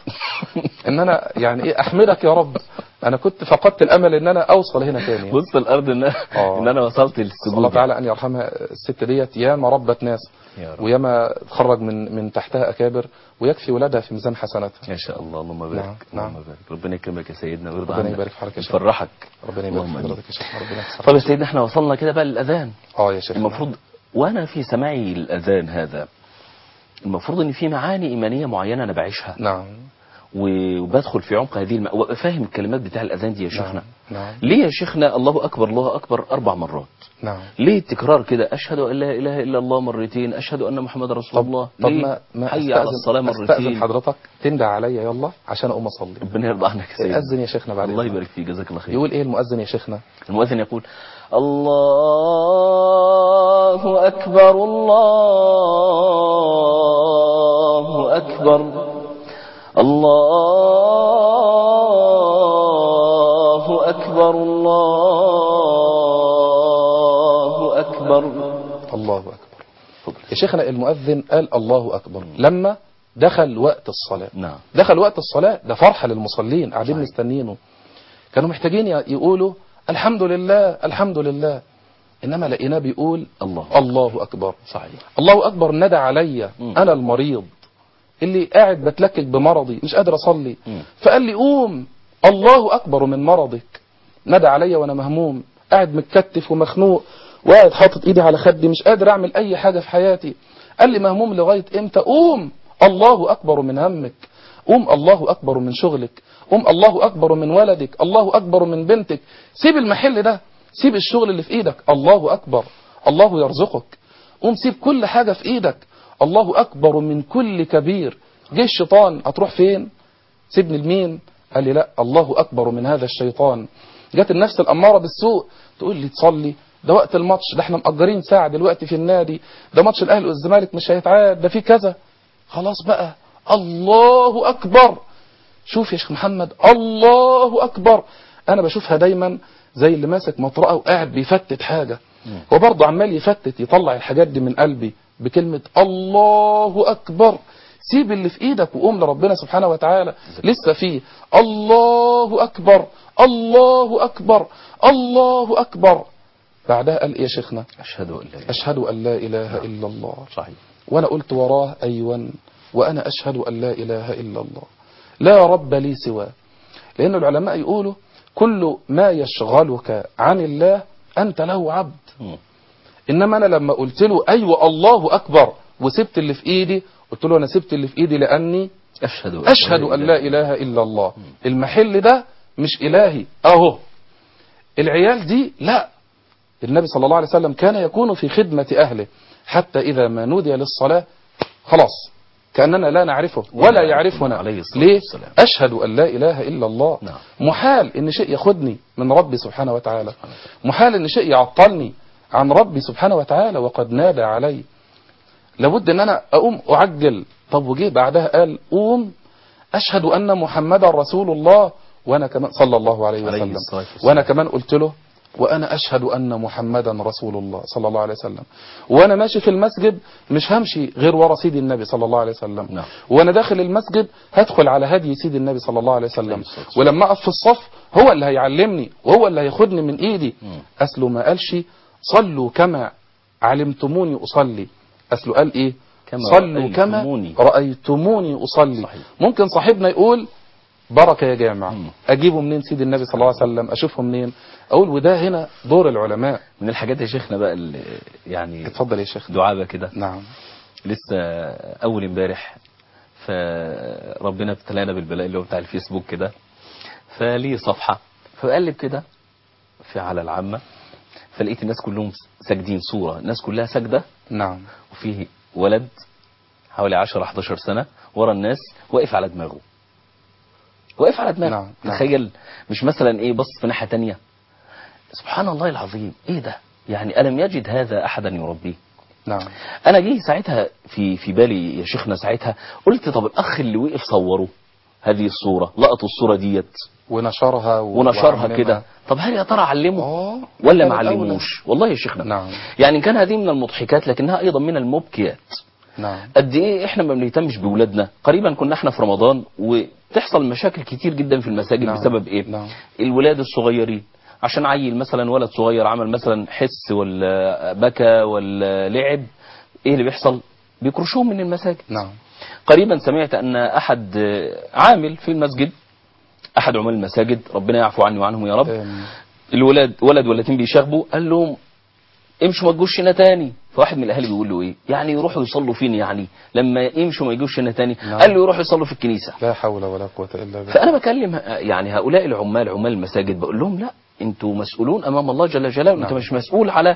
Speaker 3: ان انا يعني ايه احمدك يا رب انا كنت فقدت الامل ان انا اوصل هنا تاني
Speaker 1: بص الارض ان
Speaker 3: آه.
Speaker 1: ان انا وصلت
Speaker 3: الله
Speaker 1: للسجود
Speaker 3: تعالى ان يرحمها الست ديت ياما ربت ناس
Speaker 1: يا رب
Speaker 3: وياما تخرج من من تحتها اكابر ويكفي ولادها في ميزان حسناتها
Speaker 1: يا شاء الله اللهم بارك
Speaker 3: نعم، نعم.
Speaker 1: اللهم بارك ربنا يكرمك يا سيدنا ويرضى
Speaker 3: ربنا
Speaker 1: عنك
Speaker 3: يبارك في حضرتك يا شيخ.
Speaker 1: يفرحك
Speaker 3: ربنا يبارك في
Speaker 1: اللهم آمين.
Speaker 3: حضرتك يا شيخ ربنا يكسر
Speaker 1: طب يا سيدنا احنا وصلنا كده بقى للاذان
Speaker 3: اه يا شيخ
Speaker 1: المفروض وانا في سماعي الاذان هذا المفروض ان في معاني ايمانيه معينه انا بعيشها
Speaker 3: نعم
Speaker 1: و- وبدخل في عمق هذه الم... وابقى فاهم الكلمات بتاع الاذان دي يا شيخنا
Speaker 3: نعم
Speaker 1: ليه يا شيخنا الله اكبر الله اكبر اربع مرات
Speaker 3: نعم
Speaker 1: ليه التكرار كده اشهد ان لا اله الا الله مرتين اشهد ان محمد رسول الله
Speaker 3: طب
Speaker 1: ليه
Speaker 3: ما ما
Speaker 1: حي على
Speaker 3: أستأذن-
Speaker 1: الصلاه
Speaker 3: استاذن
Speaker 1: مرتين
Speaker 3: حضرتك تندى عليا يلا عشان اقوم اصلي
Speaker 1: ربنا يرضى عنك يا سيدي
Speaker 3: اذن يا شيخنا بعد
Speaker 1: الله
Speaker 3: إذنك.
Speaker 1: يبارك فيك جزاك الله خير
Speaker 3: يقول ايه المؤذن يا شيخنا
Speaker 1: المؤذن يقول الله أكبر الله أكبر الله أكبر الله أكبر
Speaker 3: الله اكبر يا شيخنا المؤذن قال الله اكبر لما دخل وقت الصلاه
Speaker 1: نعم
Speaker 3: دخل وقت الصلاة ده فرحة للمصلين قاعدين
Speaker 1: صحيح.
Speaker 3: مستنينه كانوا محتاجين ي- يقولوا الحمد لله الحمد لله إنما لقيناه بيقول
Speaker 1: الله
Speaker 3: الله أكبر
Speaker 1: صحيح
Speaker 3: الله أكبر ندى عليا
Speaker 1: مم.
Speaker 3: أنا المريض اللي قاعد بتلكك بمرضي مش قادر أصلي
Speaker 1: مم.
Speaker 3: فقال لي قوم الله أكبر من مرضك ندى عليا وأنا مهموم قاعد متكتف ومخنوق وقاعد حاطط إيدي على خدي مش قادر أعمل أي حاجة في حياتي قال لي مهموم لغاية إمتى قوم الله أكبر من همك قوم الله أكبر من شغلك قوم الله أكبر من ولدك الله أكبر من بنتك سيب المحل ده سيب الشغل اللي في إيدك الله أكبر الله يرزقك قوم سيب كل حاجة في إيدك الله أكبر من كل كبير جه الشيطان هتروح فين سيبني لمين قال لي لا الله أكبر من هذا الشيطان جت النفس الأمارة بالسوء تقول لي تصلي ده وقت الماتش ده احنا مأجرين ساعة دلوقتي في النادي ده ماتش الأهلي والزمالك مش هيتعاد ده في كذا خلاص بقى الله أكبر شوف يا شيخ محمد الله أكبر أنا بشوفها دايما زي اللي ماسك مطرقة وقاعد بيفتت حاجة هو برضه عمال يفتت يطلع الحاجات دي من قلبي بكلمة الله أكبر سيب اللي في ايدك وقوم لربنا سبحانه وتعالى لسه فيه الله أكبر الله أكبر الله أكبر بعدها قال إيه يا شيخنا
Speaker 1: أشهد أن لا إله
Speaker 3: أشهد أن لا إله إلا الله
Speaker 1: صحيح
Speaker 3: وأنا قلت وراه أيوة وأنا أشهد أن لا إله إلا الله لا رب لي سواه لأن العلماء يقولوا كل ما يشغلك عن الله أنت له عبد
Speaker 1: مم.
Speaker 3: إنما أنا لما قلت له أيوة الله أكبر وسبت اللي في إيدي قلت له أنا سبت اللي في إيدي لأني
Speaker 1: أشهد أن
Speaker 3: أشهد أن لا إله إلا الله المحل ده مش إلهي أهو العيال دي لا النبي صلى الله عليه وسلم كان يكون في خدمة أهله حتى إذا ما نودي للصلاة خلاص كأننا لا نعرفه ولا يعرفنا
Speaker 1: عليه الصلاة
Speaker 3: ليه
Speaker 1: والسلام.
Speaker 3: أشهد أن لا إله إلا الله
Speaker 1: نعم.
Speaker 3: محال إن شيء ياخدني من ربي سبحانه وتعالى محال إن شيء يعطلني عن ربي سبحانه وتعالى وقد نادى علي لابد ان انا اقوم اعجل طب وجه بعدها قال قوم اشهد ان محمدا رسول الله وانا كمان صلى الله عليه
Speaker 1: عليه
Speaker 3: وسلم
Speaker 1: الصلاة والسلام.
Speaker 3: وانا كمان قلت له وانا اشهد ان محمدا رسول الله صلى الله عليه وسلم وانا ماشي في المسجد مش همشي غير ورا سيدي النبي صلى الله عليه وسلم
Speaker 1: نعم.
Speaker 3: وانا داخل المسجد هدخل على هدي سيدي النبي صلى الله عليه
Speaker 1: عليه
Speaker 3: وسلم
Speaker 1: الصلاة والسلام.
Speaker 3: ولما اقف في الصف هو اللي هيعلمني وهو اللي هياخدني من ايدي
Speaker 1: مم.
Speaker 3: أسلو ما قالش صلوا كما علمتموني أصلي أسلو قال إيه
Speaker 1: كما
Speaker 3: صلوا كما
Speaker 1: رأيتموني.
Speaker 3: رأيتموني أصلي
Speaker 1: صحيح.
Speaker 3: ممكن صاحبنا يقول بركة يا جامع
Speaker 1: مم.
Speaker 3: أجيبه منين سيد النبي صلى الله عليه وسلم أشوفه منين أقول وده هنا دور العلماء
Speaker 1: من الحاجات يا شيخنا بقى اللي يعني
Speaker 3: اتفضل يا شيخ
Speaker 1: دعابة كده
Speaker 3: نعم
Speaker 1: لسه اول امبارح فربنا ابتلانا بالبلاء اللي هو بتاع الفيسبوك كده فليه صفحة فبقلب كده في على العامة فلقيت الناس كلهم ساجدين صورة الناس كلها ساجدة
Speaker 3: نعم
Speaker 1: وفيه ولد حوالي 10 11 سنة ورا الناس واقف على دماغه واقف على دماغه
Speaker 3: نعم، نعم.
Speaker 1: تخيل مش مثلا ايه بص في ناحية تانية سبحان الله العظيم ايه ده يعني ألم يجد هذا أحدا يربيه
Speaker 3: نعم
Speaker 1: انا جه ساعتها في في بالي يا شيخنا ساعتها قلت طب الاخ اللي وقف صوره هذه الصورة لقطوا الصورة ديت
Speaker 3: ونشرها و-
Speaker 1: ونشرها
Speaker 3: وعلمها.
Speaker 1: كده طب هل يا ترى علمه
Speaker 3: آه
Speaker 1: ولا
Speaker 3: كان
Speaker 1: ما
Speaker 3: الأولى.
Speaker 1: علموش والله يا شيخنا
Speaker 3: نعم
Speaker 1: يعني كان هذه من المضحكات لكنها ايضا من المبكيات
Speaker 3: نعم
Speaker 1: قد ايه احنا ما بنهتمش باولادنا قريبا كنا احنا في رمضان وتحصل مشاكل كتير جدا في المساجد
Speaker 3: نعم.
Speaker 1: بسبب ايه
Speaker 3: نعم.
Speaker 1: الولاد الصغيرين عشان عيل مثلا ولد صغير عمل مثلا حس ولا بكى ولا لعب ايه اللي بيحصل بيكرشوهم من المساجد
Speaker 3: نعم
Speaker 1: قريبا سمعت ان احد عامل في المسجد احد عمال المساجد ربنا يعفو عني وعنهم يا رب
Speaker 3: آمين.
Speaker 1: الولاد ولد ولدين بيشاغبوا قال لهم امشوا ما تجوش هنا تاني فواحد من الاهالي بيقول له ايه يعني يروحوا يصلوا فين يعني لما يمشوا ما يجوش هنا تاني
Speaker 3: نعم.
Speaker 1: قال له يروحوا يصلوا في الكنيسه
Speaker 3: لا حول ولا قوة إلا بالله
Speaker 1: فانا بكلم ه- يعني هؤلاء العمال عمال المساجد بقول لهم لا انتوا مسؤولون امام الله جل جلاله انت
Speaker 3: نعم.
Speaker 1: مش مسؤول على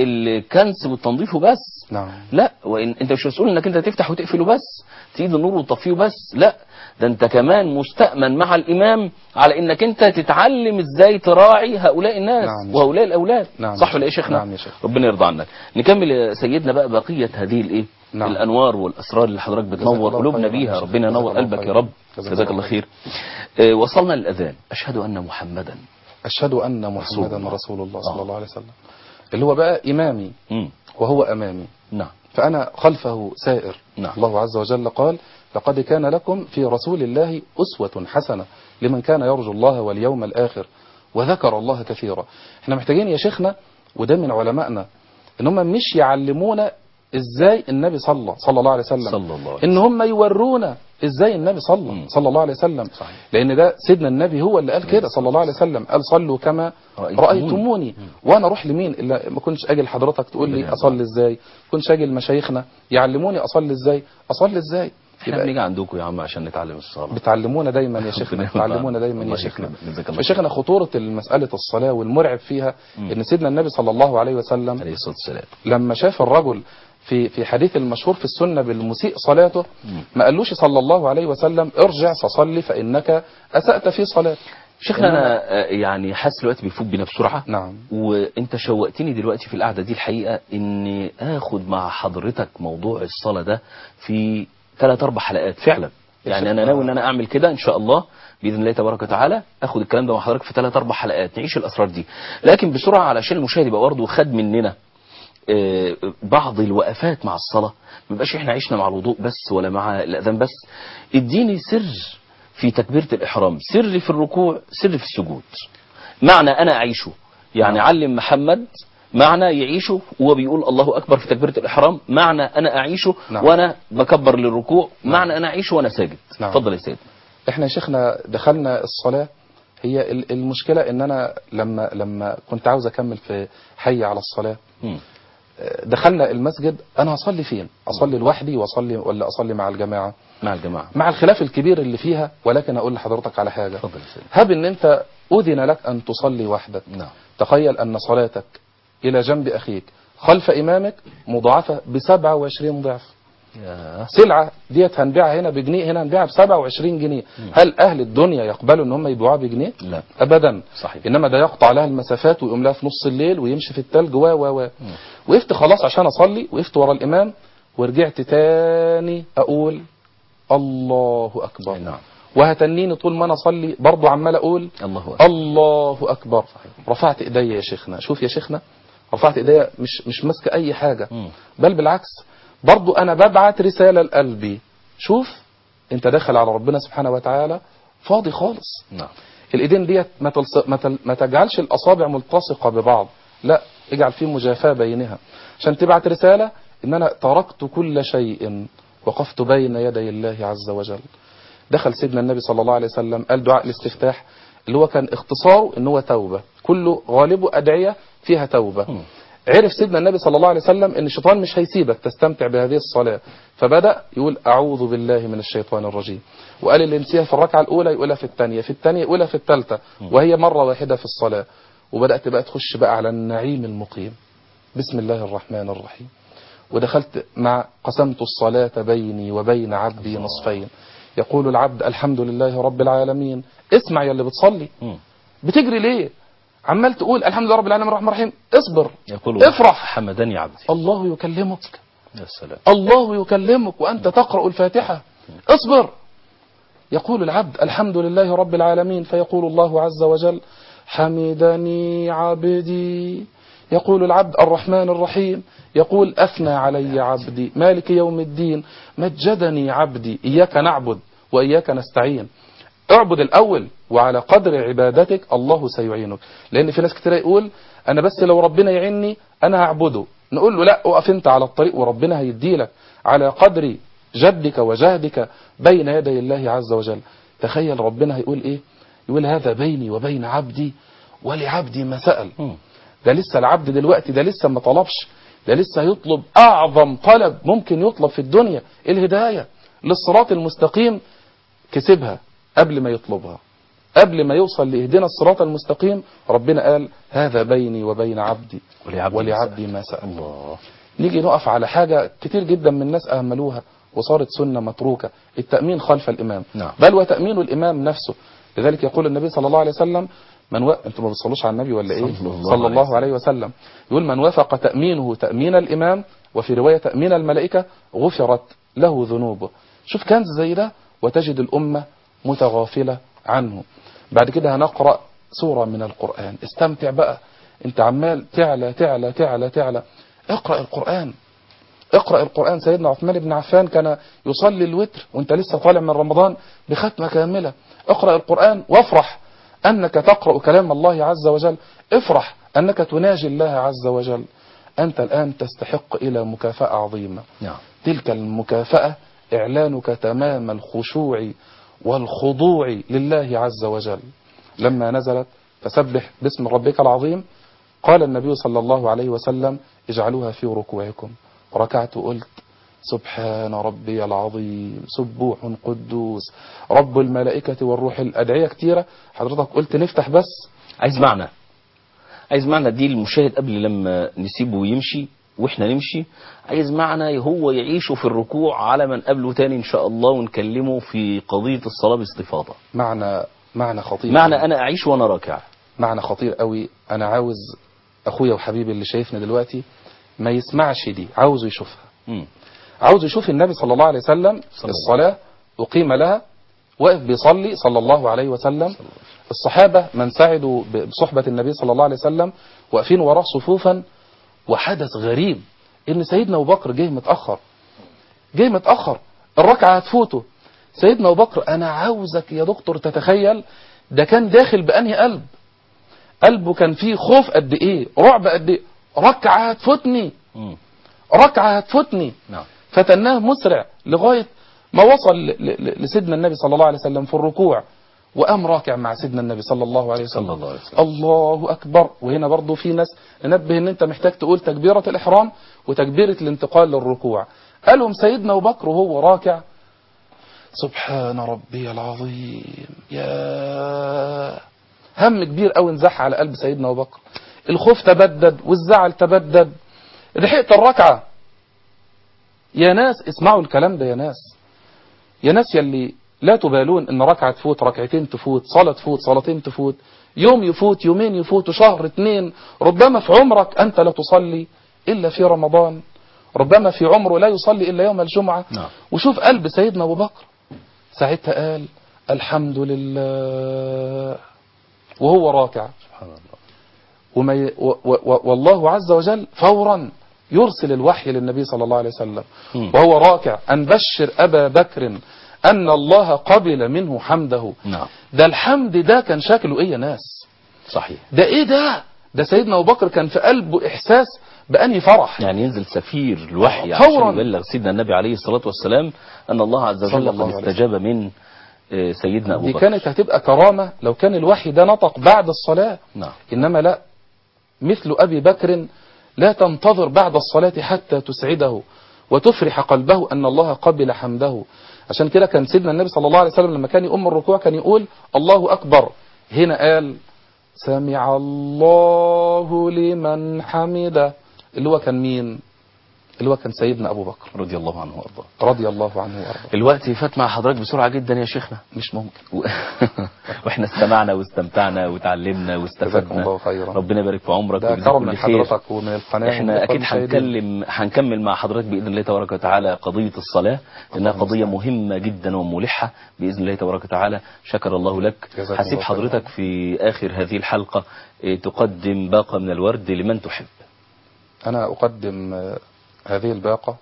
Speaker 1: الكنس والتنظيف بس
Speaker 3: نعم
Speaker 1: لا وإن انت مش مسؤول انك انت تفتح وتقفله بس تيجي النور وتطفيه بس لا ده انت كمان مستأمن مع الامام على انك انت تتعلم ازاي تراعي هؤلاء الناس
Speaker 3: نعم.
Speaker 1: وهؤلاء الاولاد
Speaker 3: نعم.
Speaker 1: صح ولا ايه يا شيخنا
Speaker 3: نعم يا شيخ.
Speaker 1: ربنا يرضى عنك نكمل يا سيدنا بقى بقية هذه الايه
Speaker 3: نعم.
Speaker 1: الانوار والاسرار اللي حضرتك بتنور
Speaker 3: الله
Speaker 1: قلوبنا
Speaker 3: خيرا يا
Speaker 1: بيها
Speaker 3: شيخ.
Speaker 1: ربنا
Speaker 3: جزاك
Speaker 1: ينور
Speaker 3: الله
Speaker 1: قلبك يا
Speaker 3: خيرا.
Speaker 1: رب
Speaker 3: جزاك
Speaker 1: جزاك
Speaker 3: الله
Speaker 1: الله خير آه، وصلنا للاذان اشهد ان محمدا
Speaker 3: أشهد أن
Speaker 1: رسول
Speaker 3: محمدا
Speaker 1: الله.
Speaker 3: رسول الله صلى
Speaker 1: آه.
Speaker 3: الله عليه وسلم اللي هو بقى إمامي
Speaker 1: مم.
Speaker 3: وهو أمامي
Speaker 1: نعم
Speaker 3: فأنا خلفه سائر
Speaker 1: نعم.
Speaker 3: الله عز وجل قال لقد كان لكم في رسول الله أسوة حسنة لمن كان يرجو الله واليوم الآخر وذكر الله كثيرا احنا محتاجين يا شيخنا وده من علمائنا ان هم مش يعلمونا ازاي النبي صلى صلى الله عليه وسلم
Speaker 1: صلى الله عليه
Speaker 3: ان هم يورونا ازاي النبي صلى
Speaker 1: مم.
Speaker 3: صلى الله عليه وسلم
Speaker 1: صحيح.
Speaker 3: لان ده سيدنا النبي هو اللي قال كده صلى الله عليه وسلم قال صلوا كما
Speaker 1: رأيتموني.
Speaker 3: رأيتموني وانا اروح لمين الا ما كنتش اجي لحضرتك تقول
Speaker 1: ربنا
Speaker 3: لي
Speaker 1: يرضى
Speaker 3: اصلي ازاي كنتش اجي لمشايخنا يعلموني اصلي ازاي اصلي ازاي
Speaker 1: احنا
Speaker 3: يبقى
Speaker 1: بنيجي عندكم يا عم عشان نتعلم الصلاه
Speaker 3: بتعلمونا دايما يا شيخنا
Speaker 1: ربنا يرضى
Speaker 3: بتعلمونا
Speaker 1: عنك.
Speaker 3: دايما يا
Speaker 1: الله
Speaker 3: شيخنا
Speaker 1: يكرمك. جزاك الله
Speaker 3: يا شيخنا خطورة مسألة الصلاة والمرعب فيها
Speaker 1: مم.
Speaker 3: ان سيدنا النبي صلى الله عليه وسلم
Speaker 1: عليه الصلاه والسلام
Speaker 3: لما شاف الرجل في في حديث المشهور في السنة بالمسيء صلاته
Speaker 1: مم.
Speaker 3: ما قالوش صلى الله عليه وسلم ارجع فصلي فإنك أسأت في صلاة
Speaker 1: شيخنا انا آه، يعني حاسس الوقت بيفوت بينا بسرعه
Speaker 3: نعم
Speaker 1: وانت شوقتني دلوقتي في القعده دي الحقيقه اني اخد مع حضرتك موضوع الصلاه ده في ثلاث اربع حلقات فعلا يعني انا ناوي ان انا اعمل كده ان شاء الله باذن الله تبارك وتعالى اخد الكلام ده مع حضرتك في ثلاث اربع حلقات نعيش الاسرار دي لكن بسرعه علشان المشاهد يبقى برضه خد مننا آه، بعض الوقفات مع الصلاه ما يبقاش احنا عشنا مع الوضوء بس ولا مع الاذان بس اديني سر في تكبيره الاحرام سر في الركوع سر في السجود معنى انا اعيشه يعني
Speaker 3: نعم.
Speaker 1: علم محمد معنى يعيشه وهو بيقول الله اكبر في تكبيره الاحرام معنى انا اعيشه
Speaker 3: نعم.
Speaker 1: وانا بكبر للركوع معنى انا اعيشه وانا ساجد
Speaker 3: نعم.
Speaker 1: اتفضل يا سيدي
Speaker 3: احنا يا شيخنا دخلنا الصلاة هي ال- المشكلة ان انا لما لما كنت عاوز اكمل في حي على الصلاة
Speaker 1: مم.
Speaker 3: دخلنا المسجد انا هصلي فين اصلي لوحدي واصلي ولا اصلي مع الجماعة
Speaker 1: مع الجماعه
Speaker 3: مع الخلاف الكبير اللي فيها ولكن اقول لحضرتك على حاجة
Speaker 1: اتفضل يا سيدي
Speaker 3: هب ان انت اذن لك ان تصلي وحدك
Speaker 1: نعم
Speaker 3: تخيل ان صلاتك الى جنب اخيك خلف امامك مضاعفة ب 27 ضعف
Speaker 1: يا
Speaker 3: سلعة ديت هنبيعها هنا بجنيه هنا هنبيعها ب 27 جنيه هل اهل الدنيا يقبلوا ان هم يبيعوها بجنيه
Speaker 1: لا
Speaker 3: ابدا
Speaker 1: صحيح
Speaker 3: انما ده يقطع لها المسافات ويقوم لها في نص الليل ويمشي في التلج و و و وقفت خلاص عشان اصلي وقفت ورا الامام ورجعت تاني اقول الله اكبر
Speaker 1: نعم
Speaker 3: وهتنيني طول ما انا اصلي برضو عمال اقول
Speaker 1: الله اكبر
Speaker 3: الله اكبر رفعت ايديا يا شيخنا شوف يا شيخنا رفعت ايديا مش مش ماسكه اي حاجه
Speaker 1: مم.
Speaker 3: بل بالعكس برضو انا ببعت رساله لقلبي شوف انت داخل على ربنا سبحانه وتعالى فاضي خالص
Speaker 1: نعم
Speaker 3: الايدين ديت ما, تلص... ما, تل... ما تجعلش الاصابع ملتصقه ببعض لا اجعل فيه مجافاه بينها عشان تبعت رساله ان انا تركت كل شيء وقفت بين يدي الله عز وجل دخل سيدنا النبي صلى الله عليه وسلم قال دعاء الاستفتاح اللي هو كان اختصاره ان هو توبه كله غالبه ادعيه فيها توبه
Speaker 1: مم.
Speaker 3: عرف سيدنا النبي صلى الله عليه وسلم ان الشيطان مش هيسيبك تستمتع بهذه الصلاة فبدأ يقول اعوذ بالله من الشيطان الرجيم وقال اللي نسيها في الركعة الاولى يقولها في الثانية في الثانية يقولها في الثالثة وهي مرة واحدة في الصلاة وبدأت بقى تخش بقى على النعيم المقيم بسم الله الرحمن الرحيم ودخلت مع قسمت الصلاة بيني وبين عبدي نصفين يقول العبد الحمد لله رب العالمين اسمع يا اللي بتصلي
Speaker 1: مم.
Speaker 3: بتجري ليه عمال تقول الحمد لله رب العالمين الرحمن الرحيم اصبر
Speaker 1: يقول
Speaker 3: افرح.
Speaker 1: حمدني عبدي
Speaker 3: الله يكلمك
Speaker 1: يا سلام
Speaker 3: الله يكلمك وأنت تقرأ الفاتحة اصبر يقول العبد الحمد لله رب العالمين فيقول الله عز وجل حمدني عبدي يقول العبد الرحمن الرحيم يقول أثنى علي عبدي مالك يوم الدين مجدني عبدي إياك نعبد وإياك نستعين اعبد الأول وعلى قدر عبادتك الله سيعينك لأن في ناس كتير يقول أنا بس لو ربنا يعيني أنا هعبده نقول له لا اقف انت على الطريق وربنا هيديلك على قدر جدك وجهدك بين يدي الله عز وجل تخيل ربنا هيقول ايه يقول هذا بيني وبين عبدي ولعبدي ما سأل
Speaker 1: مم.
Speaker 3: ده لسه العبد دلوقتي ده لسه ما طلبش ده لسه يطلب أعظم طلب ممكن يطلب في الدنيا الهداية للصراط المستقيم كسبها قبل ما يطلبها قبل ما يوصل لإهدنا الصراط المستقيم ربنا قال هذا بيني وبين عبدي
Speaker 1: ولعبدي
Speaker 3: ولعبدي ما سأل
Speaker 1: الله
Speaker 3: نيجي نقف على حاجة كتير جدا من الناس أهملوها وصارت سنة متروكة التأمين خلف الإمام
Speaker 1: نعم.
Speaker 3: بل وتأمين الإمام نفسه لذلك يقول النبي صلى الله عليه وسلم من و... انتم ما بتصلوش على النبي ولا ايه
Speaker 1: صلى الله
Speaker 3: صلى
Speaker 1: عليه
Speaker 3: الله عليه وسلم يقول من وافق تأمينه تأمين الإمام وفي رواية تأمين الملائكة غفرت له ذنوبه شوف كنز زي ده وتجد الأمة متغافلة عنه بعد كده هنقرأ سورة من القرآن استمتع بقى انت عمال تعلى تعلى تعلى تعلى اقرأ القرآن اقرأ القرآن سيدنا عثمان بن عفان كان يصلي الوتر وانت لسه طالع من رمضان بختمة كاملة اقرأ القرآن وافرح أنك تقرأ كلام الله عز وجل افرح أنك تناجي الله عز وجل أنت الآن تستحق إلى مكافأة عظيمة
Speaker 1: نعم
Speaker 3: تلك المكافأة إعلانك تمام الخشوع والخضوع لله عز وجل لما نزلت فسبح باسم ربك العظيم قال النبي صلى الله عليه وسلم اجعلوها في ركوعكم ركعت وقلت سبحان ربي العظيم سبوح قدوس رب الملائكة والروح الأدعية كتيرة حضرتك قلت نفتح بس
Speaker 1: عايز معنى عايز معنى دي المشاهد قبل لما نسيبه يمشي واحنا نمشي عايز معنى هو يعيشه في الركوع على من قبله تاني ان شاء الله ونكلمه في قضية الصلاة باستفاضة
Speaker 3: معنى معنى خطير
Speaker 1: معنى انا اعيش وانا راكع
Speaker 3: معنى خطير قوي انا عاوز اخويا وحبيبي اللي شايفنا دلوقتي ما يسمعش دي عاوزه يشوفها
Speaker 1: مم.
Speaker 3: عاوز يشوف النبي صلى الله عليه وسلم
Speaker 1: صلى الله.
Speaker 3: الصلاة أقيم لها واقف بيصلي صلى الله عليه وسلم الصحابة من سعدوا بصحبة النبي صلى الله عليه وسلم واقفين وراه صفوفا وحدث غريب ان سيدنا ابو بكر جه متأخر جه متأخر الركعة هتفوته سيدنا ابو بكر انا عاوزك يا دكتور تتخيل ده كان داخل بأنهي قلب قلبه كان فيه خوف قد ايه رعب قد ايه ركعة هتفوتني
Speaker 1: مم.
Speaker 3: ركعة هتفوتني
Speaker 1: نعم
Speaker 3: فتناه مسرع لغاية ما وصل ل- ل- لسيدنا النبي صلى الله عليه وسلم في الركوع وقام راكع مع سيدنا النبي صلى الله عليه وسلم
Speaker 1: صلى الله عليه وسلم
Speaker 3: الله أكبر وهنا برضو في ناس ننبه ان انت محتاج تقول تكبيرة الإحرام وتكبيرة الانتقال للركوع قالهم سيدنا أبو بكر وهو راكع سبحان ربي العظيم يا هم كبير قوي انزح على قلب سيدنا أبو بكر الخوف تبدد والزعل تبدد لحقت الركعة يا ناس اسمعوا الكلام ده يا ناس يا ناس يلي لا تبالون ان ركعة تفوت ركعتين تفوت صلاة تفوت صلاتين تفوت يوم يفوت يومين يفوت شهر اتنين ربما في عمرك انت لا تصلي الا في رمضان ربما في عمره لا يصلي الا يوم الجمعة
Speaker 1: نعم
Speaker 3: وشوف قلب سيدنا ابو بكر ساعتها قال الحمد لله وهو راكع
Speaker 1: سبحان الله
Speaker 3: وما ي... و... و... والله عز وجل فورا يرسل الوحي للنبي صلى الله عليه وسلم
Speaker 1: مم.
Speaker 3: وهو راكع أن بشر أبا بكر أن الله قبل منه حمده
Speaker 1: نعم
Speaker 3: ده الحمد ده كان شكله إيه يا ناس
Speaker 1: صحيح
Speaker 3: ده إيه ده ده سيدنا أبو بكر كان في قلبه إحساس بأني فرح
Speaker 1: يعني ينزل سفير الوحي
Speaker 3: فوراً.
Speaker 1: عشان يبلغ سيدنا النبي عليه الصلاة والسلام أن الله عز
Speaker 3: صلى
Speaker 1: وجل
Speaker 3: الله
Speaker 1: قد
Speaker 3: عليه
Speaker 1: استجاب من آه، سيدنا أبو
Speaker 3: دي
Speaker 1: بكر
Speaker 3: كانت هتبقى كرامة لو كان الوحي ده نطق بعد الصلاة
Speaker 1: نعم
Speaker 3: إنما لا مثل أبي بكر لا تنتظر بعد الصلاة حتى تسعده وتفرح قلبه أن الله قبل حمده عشان كده كان سيدنا النبي صلى الله عليه وسلم لما كان يقوم الركوع كان يقول الله أكبر هنا قال سمع الله لمن حمده اللي هو كان مين اللي هو كان سيدنا أبو بكر
Speaker 1: رضي الله عنه وأرضاه
Speaker 3: رضي الله عنه وأرضاه
Speaker 1: الوقت فات مع حضرتك بسرعة جدا يا شيخنا
Speaker 3: مش ممكن
Speaker 1: و... واحنا استمعنا واستمتعنا وتعلمنا
Speaker 3: جزاكم
Speaker 1: واستفدنا
Speaker 3: الله خيرا
Speaker 1: ربنا يبارك في عمرك
Speaker 3: ده
Speaker 1: ويجزيك
Speaker 3: كرم
Speaker 1: كل
Speaker 3: من
Speaker 1: خير.
Speaker 3: حضرتك ومن القناة
Speaker 1: احنا
Speaker 3: ومن
Speaker 1: اكيد
Speaker 3: المشاهدين.
Speaker 1: هنكلم هنكمل مع حضرتك باذن الله تبارك وتعالى قضيه الصلاه لانها
Speaker 3: اللهم
Speaker 1: قضيه
Speaker 3: صل.
Speaker 1: مهمه جدا وملحه باذن الله تبارك وتعالى شكر الله لك
Speaker 3: جزاكم
Speaker 1: هسيب
Speaker 3: الله خيرا.
Speaker 1: حضرتك في اخر هذه الحلقه اه، تقدم باقه من الورد لمن تحب
Speaker 3: أنا أقدم آه، هذه الباقة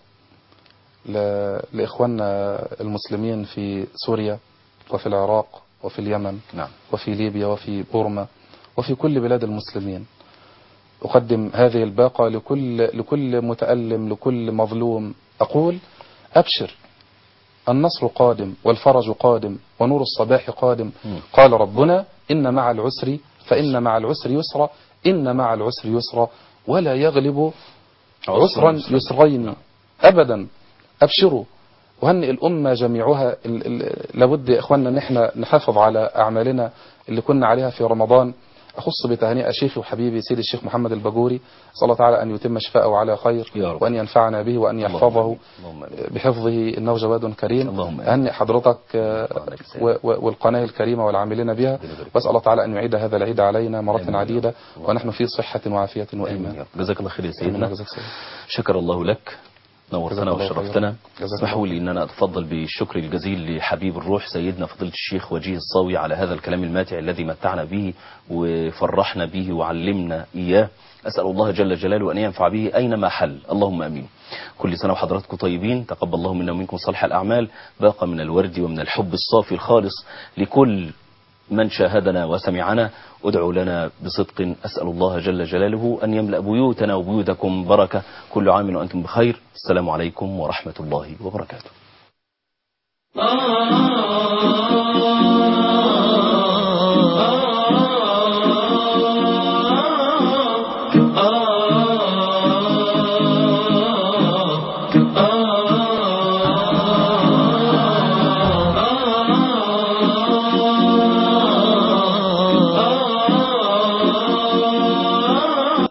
Speaker 3: ل- لإخواننا المسلمين في سوريا وفي العراق وفي اليمن
Speaker 1: نعم
Speaker 3: وفي ليبيا وفي بورما وفي كل بلاد المسلمين أقدم هذه الباقة لكل, لكل متألم لكل مظلوم أقول أبشر النصر قادم والفرج قادم ونور الصباح قادم
Speaker 1: مم.
Speaker 3: قال ربنا إن مع العسر فإن مع العسر يسرا إن مع العسر يسرا ولا يغلب
Speaker 1: عسراً
Speaker 3: عسرا
Speaker 1: يسراً.
Speaker 3: يسرين أبدا أبشروا وهنئ الأمة جميعها ال- ال- لابد يا إخواننا أن احنا نحافظ على أعمالنا اللي كنا عليها في رمضان أخص بتهنئة شيخي وحبيبي سيدي الشيخ محمد البجوري صلى الله تعالى أن يتم شفاءه على خير
Speaker 1: يا رب.
Speaker 3: وأن ينفعنا به وأن
Speaker 1: اللهم
Speaker 3: يحفظه
Speaker 1: آمين. اللهم آمين.
Speaker 3: بحفظه إنه جواد كريم
Speaker 1: اللهم آمين.
Speaker 3: أهنئ حضرتك آه،
Speaker 1: الله عليك سيد.
Speaker 3: و- و- والقناة الكريمة والعاملين بها
Speaker 1: ربنا يبارك
Speaker 3: وأسأل الله تعالى أن يعيد هذا العيد علينا مرة
Speaker 1: آمين يا
Speaker 3: عديدة
Speaker 1: رب.
Speaker 3: ونحن في صحة وعافية
Speaker 1: آمين يا
Speaker 3: وإيمان
Speaker 1: رب. جزاك الله خير يا
Speaker 3: آمين.
Speaker 1: سيدنا
Speaker 3: جزاك سيد.
Speaker 1: شكر الله لك نورتنا
Speaker 3: جزاك الله
Speaker 1: وشرفتنا
Speaker 3: خيرا. جزاك
Speaker 1: اسمحوا
Speaker 3: الله
Speaker 1: لي ان انا اتفضل بالشكر الجزيل لحبيب الروح سيدنا فضيله الشيخ وجيه الصاوي على هذا الكلام الماتع الذي متعنا به وفرحنا به وعلمنا اياه اسال الله جل جلاله ان ينفع به اينما حل اللهم امين كل سنه وحضراتكم طيبين تقبل الله منا ومنكم صالح الاعمال باقى من الورد ومن الحب الصافي الخالص لكل من شاهدنا وسمعنا ادعوا لنا بصدق أسأل الله جل جلاله أن يملأ بيوتنا وبيوتكم بركة كل عام وأنتم بخير السلام عليكم ورحمة الله وبركاته
Speaker 4: آه